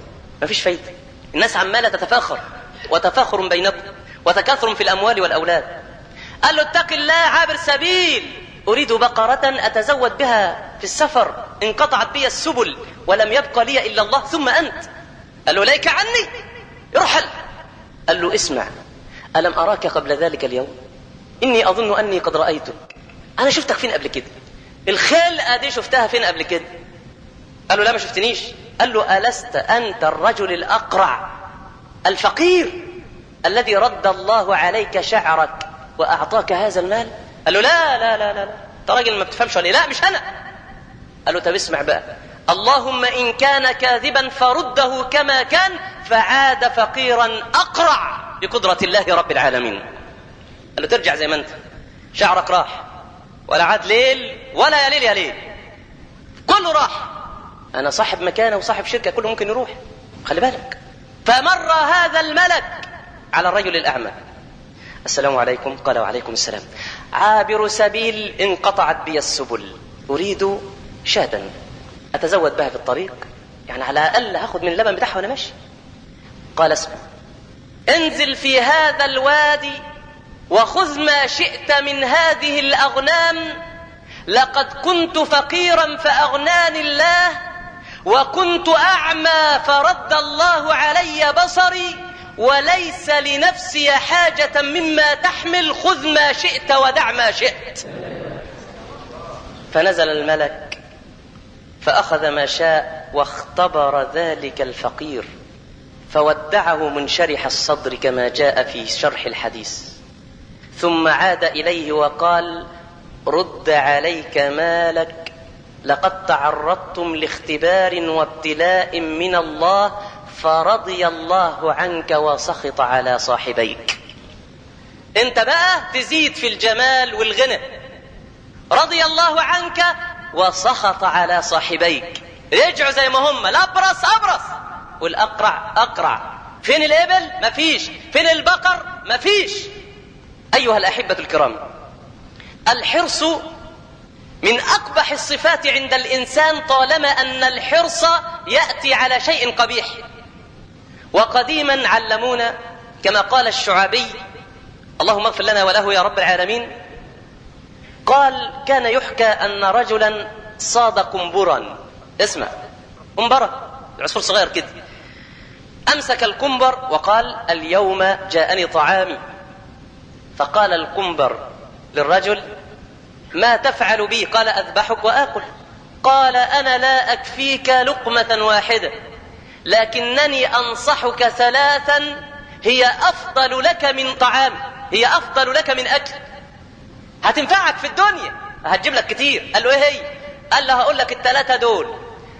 مفيش فايدة الناس عمالة تتفاخر وتفاخر بينكم وتكاثر في الأموال والأولاد قال له اتق الله عابر سبيل أريد بقرة أتزود بها في السفر انقطعت بي السبل ولم يبق لي إلا الله ثم أنت قال له ليك عني ارحل قال له اسمع ألم أراك قبل ذلك اليوم إني أظن أني قد رأيتك أنا شفتك فين قبل كده الخلقة دي شفتها فين قبل كده قال له لا ما شفتنيش قال له ألست أنت الرجل الأقرع الفقير الذي رد الله عليك شعرك وأعطاك هذا المال قال له لا لا لا لا, لا. انت راجل ما بتفهمش ولا إيه؟ لا مش انا قال له طب اسمع بقى اللهم ان كان كاذبا فرده كما كان فعاد فقيرا اقرع بقدره الله رب العالمين قال له ترجع زي ما انت شعرك راح ولا عاد ليل ولا يا ليل يا ليل كله راح انا صاحب مكانه وصاحب شركه كله ممكن يروح خلي بالك فمر هذا الملك على الرجل الاعمى السلام عليكم قال وعليكم السلام عابر سبيل انقطعت بي السبل أريد شاة أتزود بها في الطريق يعني على الأقل هاخد من اللبن بتاعها وأنا ماشي قال اسمع انزل في هذا الوادي وخذ ما شئت من هذه الأغنام لقد كنت فقيرا فأغناني الله وكنت أعمى فرد الله علي بصري وليس لنفسي حاجة مما تحمل خذ ما شئت ودع ما شئت فنزل الملك فأخذ ما شاء واختبر ذلك الفقير فودعه منشرح الصدر كما جاء في شرح الحديث ثم عاد إليه وقال رد عليك مالك لقد تعرضتم لاختبار وابتلاء من الله فرضي الله عنك وسخط على صاحبيك انت بقى تزيد في الجمال والغنى رضي الله عنك وسخط على صاحبيك رجعوا زي ما هم الابرص ابرص والاقرع اقرع فين الابل مفيش فين البقر مفيش ايها الاحبه الكرام الحرص من اقبح الصفات عند الانسان طالما ان الحرص ياتي على شيء قبيح وقديما علمونا كما قال الشعبي اللهم اغفر لنا وله يا رب العالمين قال كان يحكى ان رجلا صاد قنبرا اسمع قنبره العصفور صغير كده امسك القنبر وقال اليوم جاءني طعامي فقال القنبر للرجل ما تفعل بي قال اذبحك واكل قال انا لا اكفيك لقمه واحده لكنني انصحك ثلاثا هي افضل لك من طعام هي افضل لك من اكل هتنفعك في الدنيا هتجيب لك كتير قال له ايه هي قال له هقول لك الثلاثه دول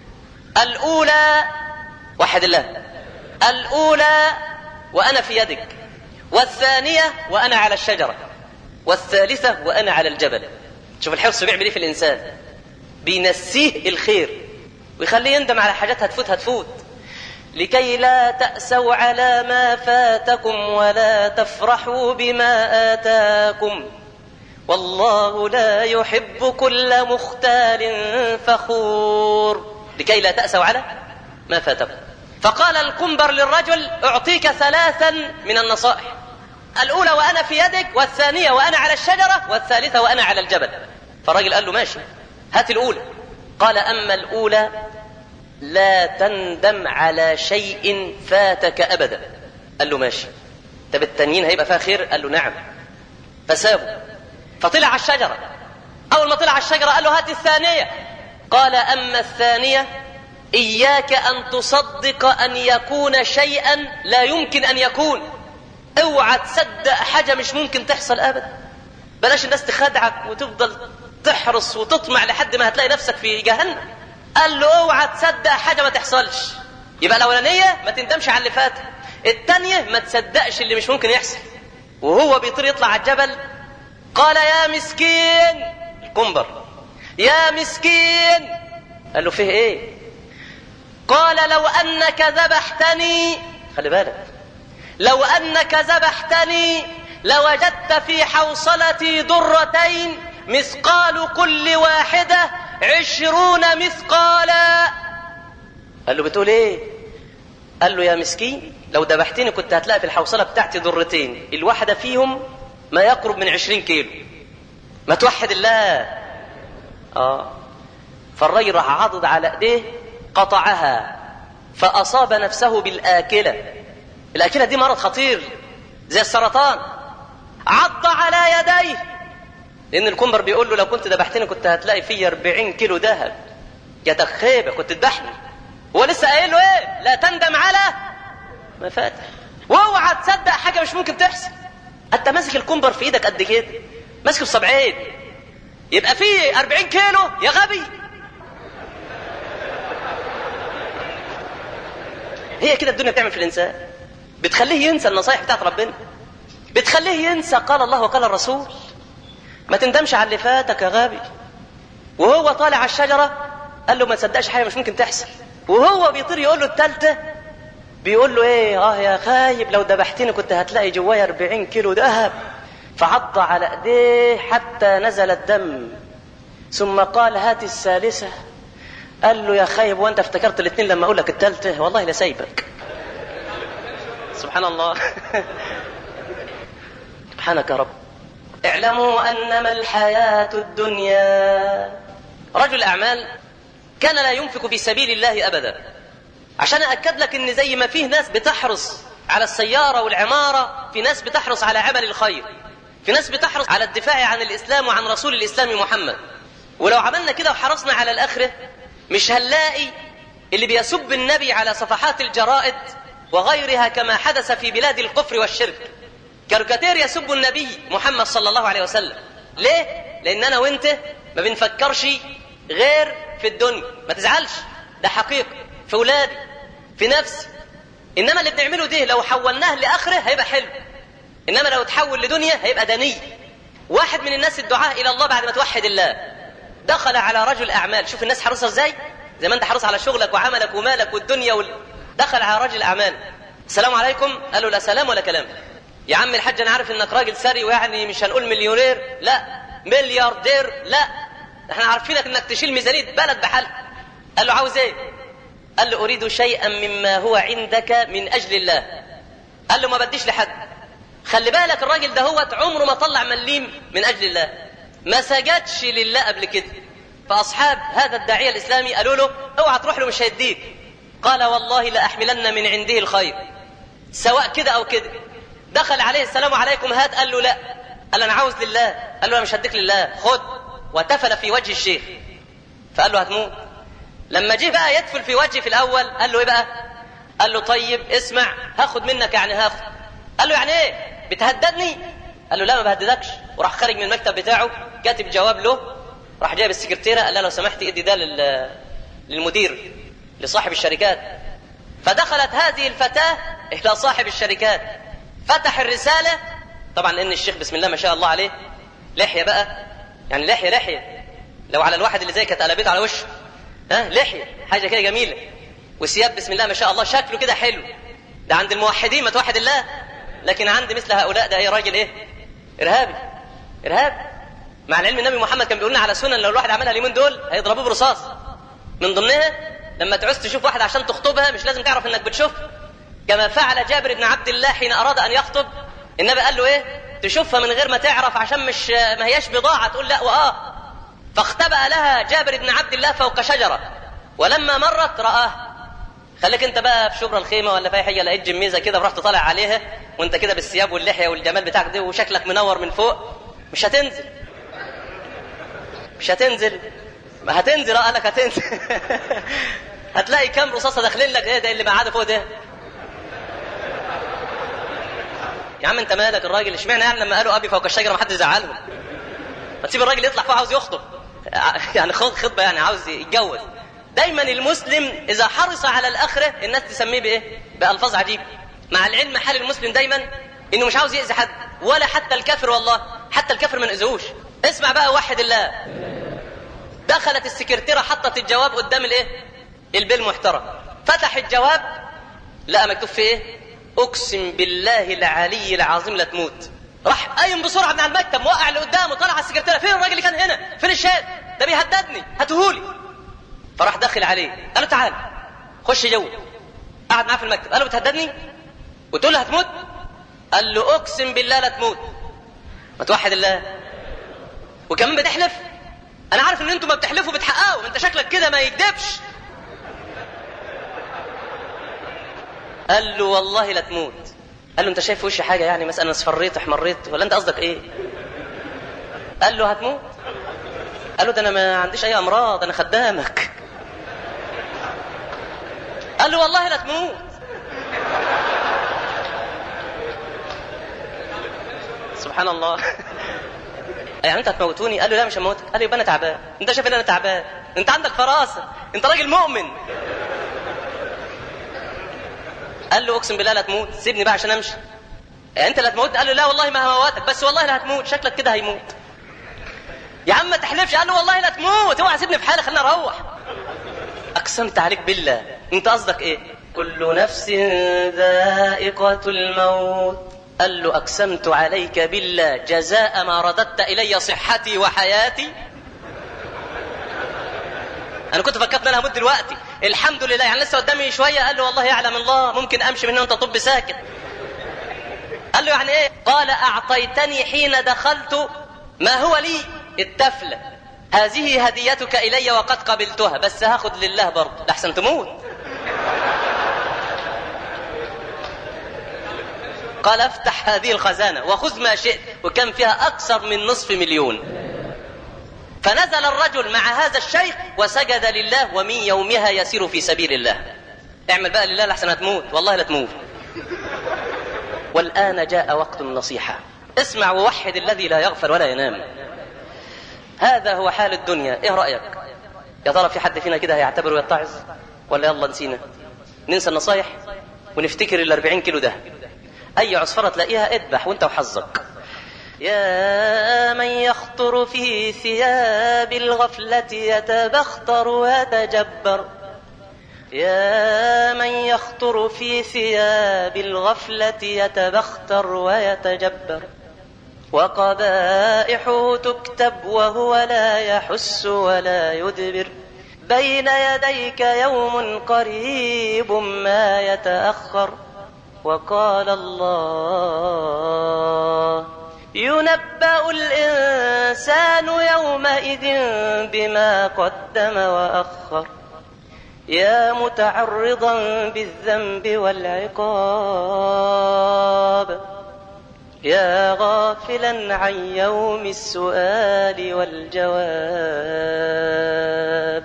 الاولى وحد الله الاولى وانا في يدك والثانيه وانا على الشجره والثالثه وانا على الجبل شوف الحرص بيعمل ايه في الانسان بينسيه الخير ويخليه يندم على حاجات هتفوت هتفوت لكي لا تأسوا على ما فاتكم ولا تفرحوا بما آتاكم والله لا يحب كل مختال فخور لكي لا تأسوا على ما فاتكم فقال القنبر للرجل أعطيك ثلاثا من النصائح الأولى وأنا في يدك والثانية وأنا على الشجرة والثالثة وأنا على الجبل فالرجل قال له ماشي هات الأولى قال أما الأولى لا تندم على شيء فاتك ابدا قال له ماشي طب التانيين هيبقى فيها خير قال له نعم فسابه فطلع على الشجره اول ما طلع على الشجره قال له هات الثانيه قال اما الثانيه اياك ان تصدق ان يكون شيئا لا يمكن ان يكون اوعى تصدق حاجه مش ممكن تحصل ابدا بلاش الناس تخدعك وتفضل تحرص وتطمع لحد ما هتلاقي نفسك في جهنم قال له اوعى تصدق حاجه ما تحصلش يبقى الاولانيه ما تندمش على اللي فات الثانيه ما تصدقش اللي مش ممكن يحصل وهو بيطير يطلع على الجبل قال يا مسكين القنبر يا مسكين قال له فيه ايه قال لو انك ذبحتني خلي بالك لو انك ذبحتني لوجدت في حوصلتي درتين مثقال كل واحده عشرون مثقالا قال له بتقول ايه قال له يا مسكين لو ذبحتني كنت هتلاقي في الحوصله بتاعتي ذرتين الواحده فيهم ما يقرب من عشرين كيلو ما توحد الله اه فالرجل راح عضد على ايديه قطعها فاصاب نفسه بالاكله الاكله دي مرض خطير زي السرطان عض على يديه لان الكمبر بيقول له لو كنت ذبحتني كنت هتلاقي فيا 40 كيلو ذهب يا تخيبه كنت تذبحني هو لسه قايل له ايه لا تندم على ما فاتك واوعى تصدق حاجه مش ممكن تحصل انت ماسك الكمبر في ايدك قد كده ماسكه بصبعين يبقى فيه 40 كيلو يا غبي هي كده الدنيا بتعمل في الانسان بتخليه ينسى النصايح بتاعت ربنا بتخليه ينسى قال الله وقال الرسول ما تندمش على اللي فاتك يا غبي وهو طالع على الشجره قال له ما تصدقش حاجه مش ممكن تحصل وهو بيطير يقول له الثالثه بيقول له ايه اه يا خايب لو ذبحتني كنت هتلاقي جوايا 40 كيلو ذهب فعض على ايديه حتى نزل الدم ثم قال هات الثالثه قال له يا خايب وانت افتكرت الاثنين لما اقول لك الثالثه والله لسايبك سبحان الله سبحانك يا رب اعلموا انما الحياه الدنيا رجل اعمال كان لا ينفق في سبيل الله ابدا عشان أأكد لك إن زي ما فيه ناس بتحرص على السيارة والعمارة في ناس بتحرص على عمل الخير في ناس بتحرص على الدفاع عن الإسلام وعن رسول الإسلام محمد ولو عملنا كده وحرصنا على الآخرة مش هنلاقي اللي بيسب النبي على صفحات الجرائد وغيرها كما حدث في بلاد الكفر والشرك كاريكاتير يسب النبي محمد صلى الله عليه وسلم ليه؟ لأن أنا وأنت ما بنفكرش غير في الدنيا ما تزعلش ده حقيقة في ولادي في نفسي انما اللي بنعمله ده لو حولناه لاخره هيبقى حلو انما لو تحول لدنيا هيبقى دني واحد من الناس الدعاء الى الله بعد ما توحد الله دخل على رجل اعمال شوف الناس حريصه ازاي زي ما انت حريص على شغلك وعملك ومالك والدنيا وال... دخل على رجل اعمال السلام عليكم قال له لا سلام ولا كلام يا عم الحاج انا عارف انك راجل ثري ويعني مش هنقول مليونير لا ملياردير لا احنا عارفينك انك تشيل ميزانيه بلد بحالها قال له عاوز ايه قال له أريد شيئا مما هو عندك من أجل الله قال له ما بديش لحد خلي بالك الراجل ده هو عمره ما طلع مليم من أجل الله ما سجدش لله قبل كده فأصحاب هذا الداعية الإسلامي قالوا له اوعى تروح له مش هيديك قال والله لأحملن من عنده الخير سواء كده أو كده دخل عليه السلام عليكم هات قال له لا قال أنا عاوز لله قال له أنا مش هديك لله خد وتفل في وجه الشيخ فقال له هتموت لما جه بقى يدفل في وجهي في الاول قال له ايه بقى قال له طيب اسمع هاخد منك يعني هاخد قال له يعني ايه بتهددني قال له لا ما بهددكش وراح خارج من المكتب بتاعه كاتب جواب له راح جايب السكرتيره قال لها لو سمحت ادي ده لل... للمدير لصاحب الشركات فدخلت هذه الفتاه الى صاحب الشركات فتح الرساله طبعا ان الشيخ بسم الله ما شاء الله عليه لحيه بقى يعني لحيه لحيه لو على الواحد اللي زي كانت قلبته على وشه ها لحيه حاجه كده جميله وثياب بسم الله ما شاء الله شكله كده حلو ده عند الموحدين ما توحد الله لكن عند مثل هؤلاء ده ايه راجل ايه ارهابي ارهابي مع العلم النبي محمد كان بيقول لنا على سنن لو الواحد عملها اليومين دول هيضربوه برصاص من ضمنها لما تعوز تشوف واحد عشان تخطبها مش لازم تعرف انك بتشوف كما فعل جابر بن عبد الله حين اراد ان يخطب النبي قال له ايه تشوفها من غير ما تعرف عشان مش ما هياش بضاعه تقول لا واه فاختبأ لها جابر بن عبد الله فوق شجرة ولما مرت رآه خليك انت بقى في شبرا الخيمة ولا في اي حاجة لقيت جميزة كده ورحت طالع عليها وانت كده بالثياب واللحية والجمال بتاعك ده وشكلك منور من فوق مش هتنزل مش هتنزل ما هتنزل اه لك هتنزل هتلاقي كام رصاصة داخلين لك ايه ده اللي معاده فوق ده يا عم انت مالك الراجل اشمعنى يعني لما قالوا ابي فوق الشجره ما حد زعلهم ما تسيب الراجل يطلع فوق عاوز يخطب يعني خد خطبه يعني عاوز يتجوز دايما المسلم اذا حرص على الاخره الناس تسميه بايه بالفاظ عجيبه مع العلم حال المسلم دايما انه مش عاوز يأذي حد ولا حتى الكافر والله حتى الكافر ما نأذوش اسمع بقى وحد الله دخلت السكرتيرة حطت الجواب قدام الايه البيل محترم فتح الجواب لقى مكتوب فيه ايه اقسم بالله العلي العظيم لا تموت راح قايم بسرعه من على المكتب موقع اللي قدامه طلع على السكرتيره فين الراجل اللي كان هنا فين الشاد ده بيهددني هاتهولي فراح داخل عليه قال له تعال خش جوه قعد معاه في المكتب قال له بتهددني وتقول له هتموت قال له اقسم بالله لا تموت ما توحد الله وكمان بتحلف انا عارف ان انتوا ما بتحلفوا بتحققوا انت شكلك كده ما يكذبش قال له والله لا تموت قال له انت شايف في وشي حاجه يعني مثلا اصفريت احمريت ولا انت قصدك ايه قال له هتموت قال له ده انا ما عنديش اي امراض انا خدامك قال له والله لا تموت سبحان الله يعني انت هتموتوني قال له لا مش هموتك قال له يبقى انا تعبان انت شايف ان انا تعبان انت عندك فراسه انت راجل مؤمن قال له اقسم بالله لا تموت سيبني بقى عشان امشي يعني انت اللي هتموت قال له لا والله ما هموتك بس والله لا هتموت شكلك كده هيموت يا عم ما تحلفش قال له والله لا تموت اوعى سيبني في حالي خليني اروح اقسمت عليك بالله انت قصدك ايه كل نفس ذائقة الموت قال له اقسمت عليك بالله جزاء ما رددت الي صحتي وحياتي انا كنت فكرت ان انا هموت دلوقتي الحمد لله يعني لسه قدامي شويه قال له والله يعلم الله ممكن امشي من هنا وانت طب ساكت قال له يعني ايه قال اعطيتني حين دخلت ما هو لي التفله هذه هديتك الي وقد قبلتها بس هاخد لله برضه لحسن تموت قال افتح هذه الخزانه وخذ ما شئت وكان فيها اكثر من نصف مليون فنزل الرجل مع هذا الشيخ وسجد لله ومن يومها يسير في سبيل الله اعمل بقى لله لحسن هتموت والله لا تموت والآن جاء وقت النصيحة اسمع ووحد الذي لا يغفل ولا ينام هذا هو حال الدنيا ايه رأيك يا ترى في حد فينا كده هيعتبر ويتعظ ولا يلا نسينا ننسى النصايح ونفتكر الأربعين كيلو ده أي عصفرة تلاقيها اذبح وانت وحظك يا من يخطر في ثياب الغفلة يتبختر ويتجبر يا من يخطر في ثياب الغفلة يتبختر ويتجبر وقبائحه تكتب وهو لا يحس ولا يدبر بين يديك يوم قريب ما يتأخر وقال الله ينبأ الإنسان يومئذ بما قدم وأخر يا متعرضا بالذنب والعقاب يا غافلا عن يوم السؤال والجواب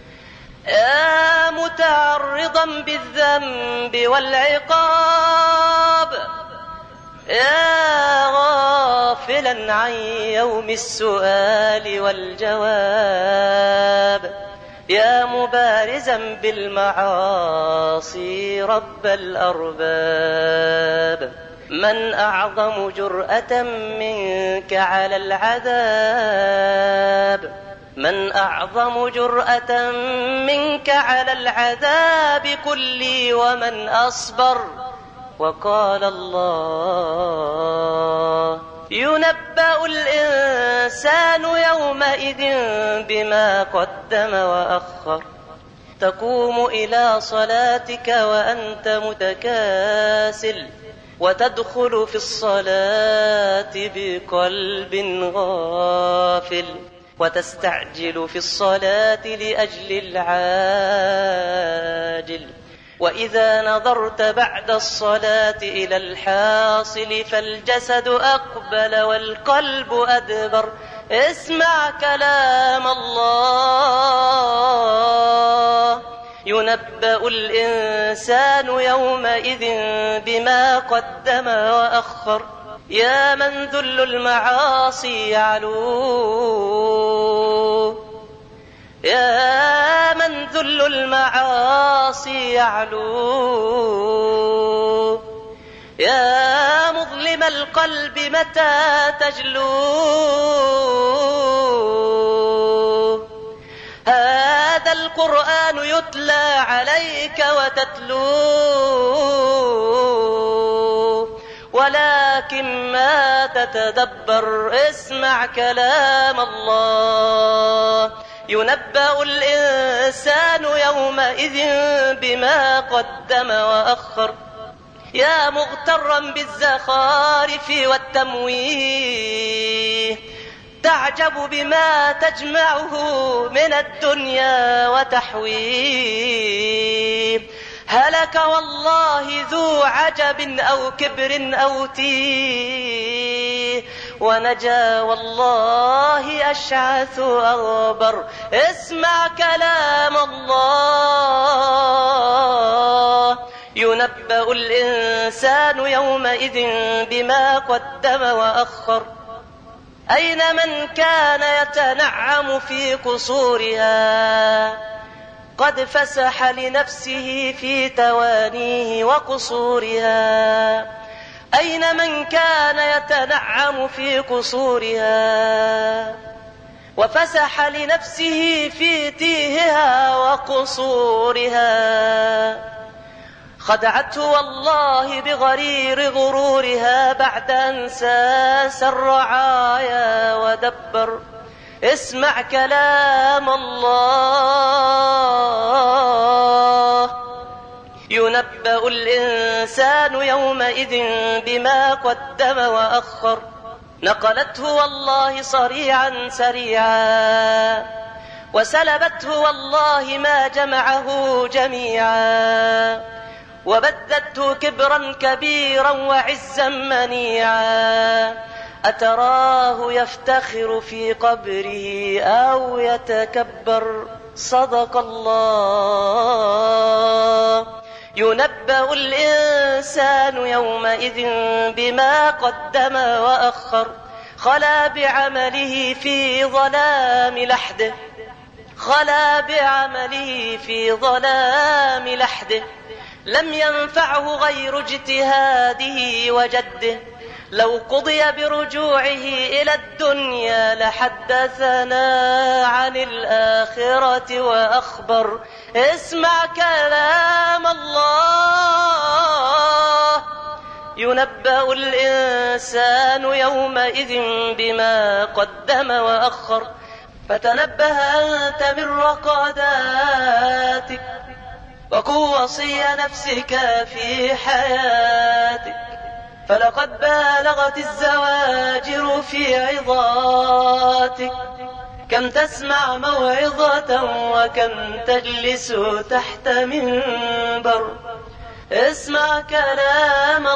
يا متعرضا بالذنب والعقاب يا غافلا عن يوم السؤال والجواب يا مبارزا بالمعاصي رب الأرباب من أعظم جرأة منك على العذاب من أعظم جرأة منك على العذاب كلي ومن أصبر وقال الله ينبأ الإنسان يومئذ بما قدم وأخر تقوم إلى صلاتك وأنت متكاسل وتدخل في الصلاة بقلب غافل وتستعجل في الصلاة لأجل العاجل وإذا نظرت بعد الصلاة إلى الحاصل فالجسد أقبل والقلب أدبر اسمع كلام الله ينبأ الإنسان يومئذ بما قدم وأخر يا من ذل المعاصي يعلوه يا من ذل المعاصي يعلوه يا مظلم القلب متى تجلوه هذا القرآن يتلى عليك وتتلوه ولكن ما تتدبر اسمع كلام الله ينبأ الإنسان يومئذ بما قدم وأخر يا مغترا بالزخارف والتمويه تعجب بما تجمعه من الدنيا وتحويه هلك والله ذو عجب أو كبر أو تيه ونجا والله أشعث أغبر اسمع كلام الله ينبأ الإنسان يومئذ بما قدم وأخر أين من كان يتنعم في قصورها قد فسح لنفسه في توانيه وقصورها أين من كان يتنعم في قصورها وفسح لنفسه في تيهها وقصورها خدعته والله بغرير غرورها بعد أن ساس الرعايا ودبر اسمع كلام الله ينبأ الإنسان يومئذ بما قدم وأخر نقلته والله صريعا سريعا وسلبته والله ما جمعه جميعا وبددته كبرا كبيرا وعزا منيعا أتراه يفتخر في قبره أو يتكبر صدق الله ينبأ الإنسان يومئذ بما قدم وأخر خلا بعمله في ظلام لحده خلا بعمله في ظلام لحده لم ينفعه غير اجتهاده وجده لو قضي برجوعه إلى الدنيا لحدثنا عن الآخرة وأخبر اسمع كلام الله ينبأ الإنسان يومئذ بما قدم وأخر فتنبه أنت من رقاداتك وكن وصي نفسك في حياتك فلقد بالغت الزواجر في عظاتك كم تسمع موعظة وكم تجلس تحت منبر اسمع كلام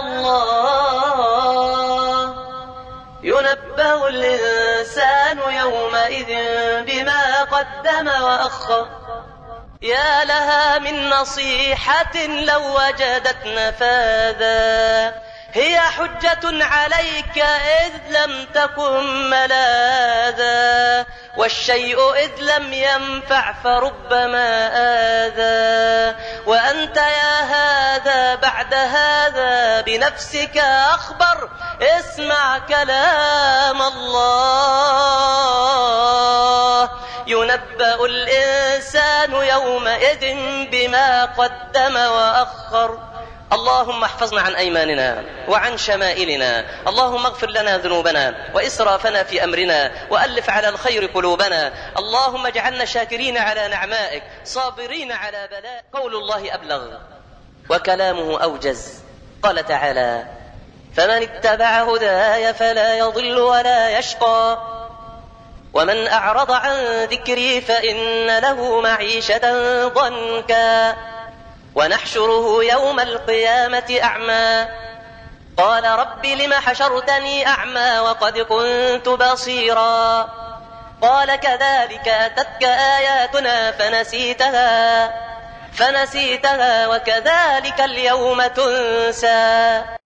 الله ينبأ الإنسان يومئذ بما قدم وأخر يا لها من نصيحة لو وجدت نفاذا هي حجة عليك إذ لم تكن ملاذا والشيء إذ لم ينفع فربما آذى وأنت يا هذا بعد هذا بنفسك أخبر اسمع كلام الله ينبأ الإنسان يومئذ بما قدم وأخر اللهم احفظنا عن ايماننا وعن شمائلنا اللهم اغفر لنا ذنوبنا واسرافنا في امرنا والف على الخير قلوبنا اللهم اجعلنا شاكرين على نعمائك صابرين على بلاء قول الله ابلغ وكلامه اوجز قال تعالى فمن اتبع هداي فلا يضل ولا يشقى ومن اعرض عن ذكري فان له معيشه ضنكا ونحشره يوم القيامة أعمى قال رب لم حشرتني أعمى وقد كنت بصيرا قال كذلك أتتك آياتنا فنسيتها فنسيتها وكذلك اليوم تنسى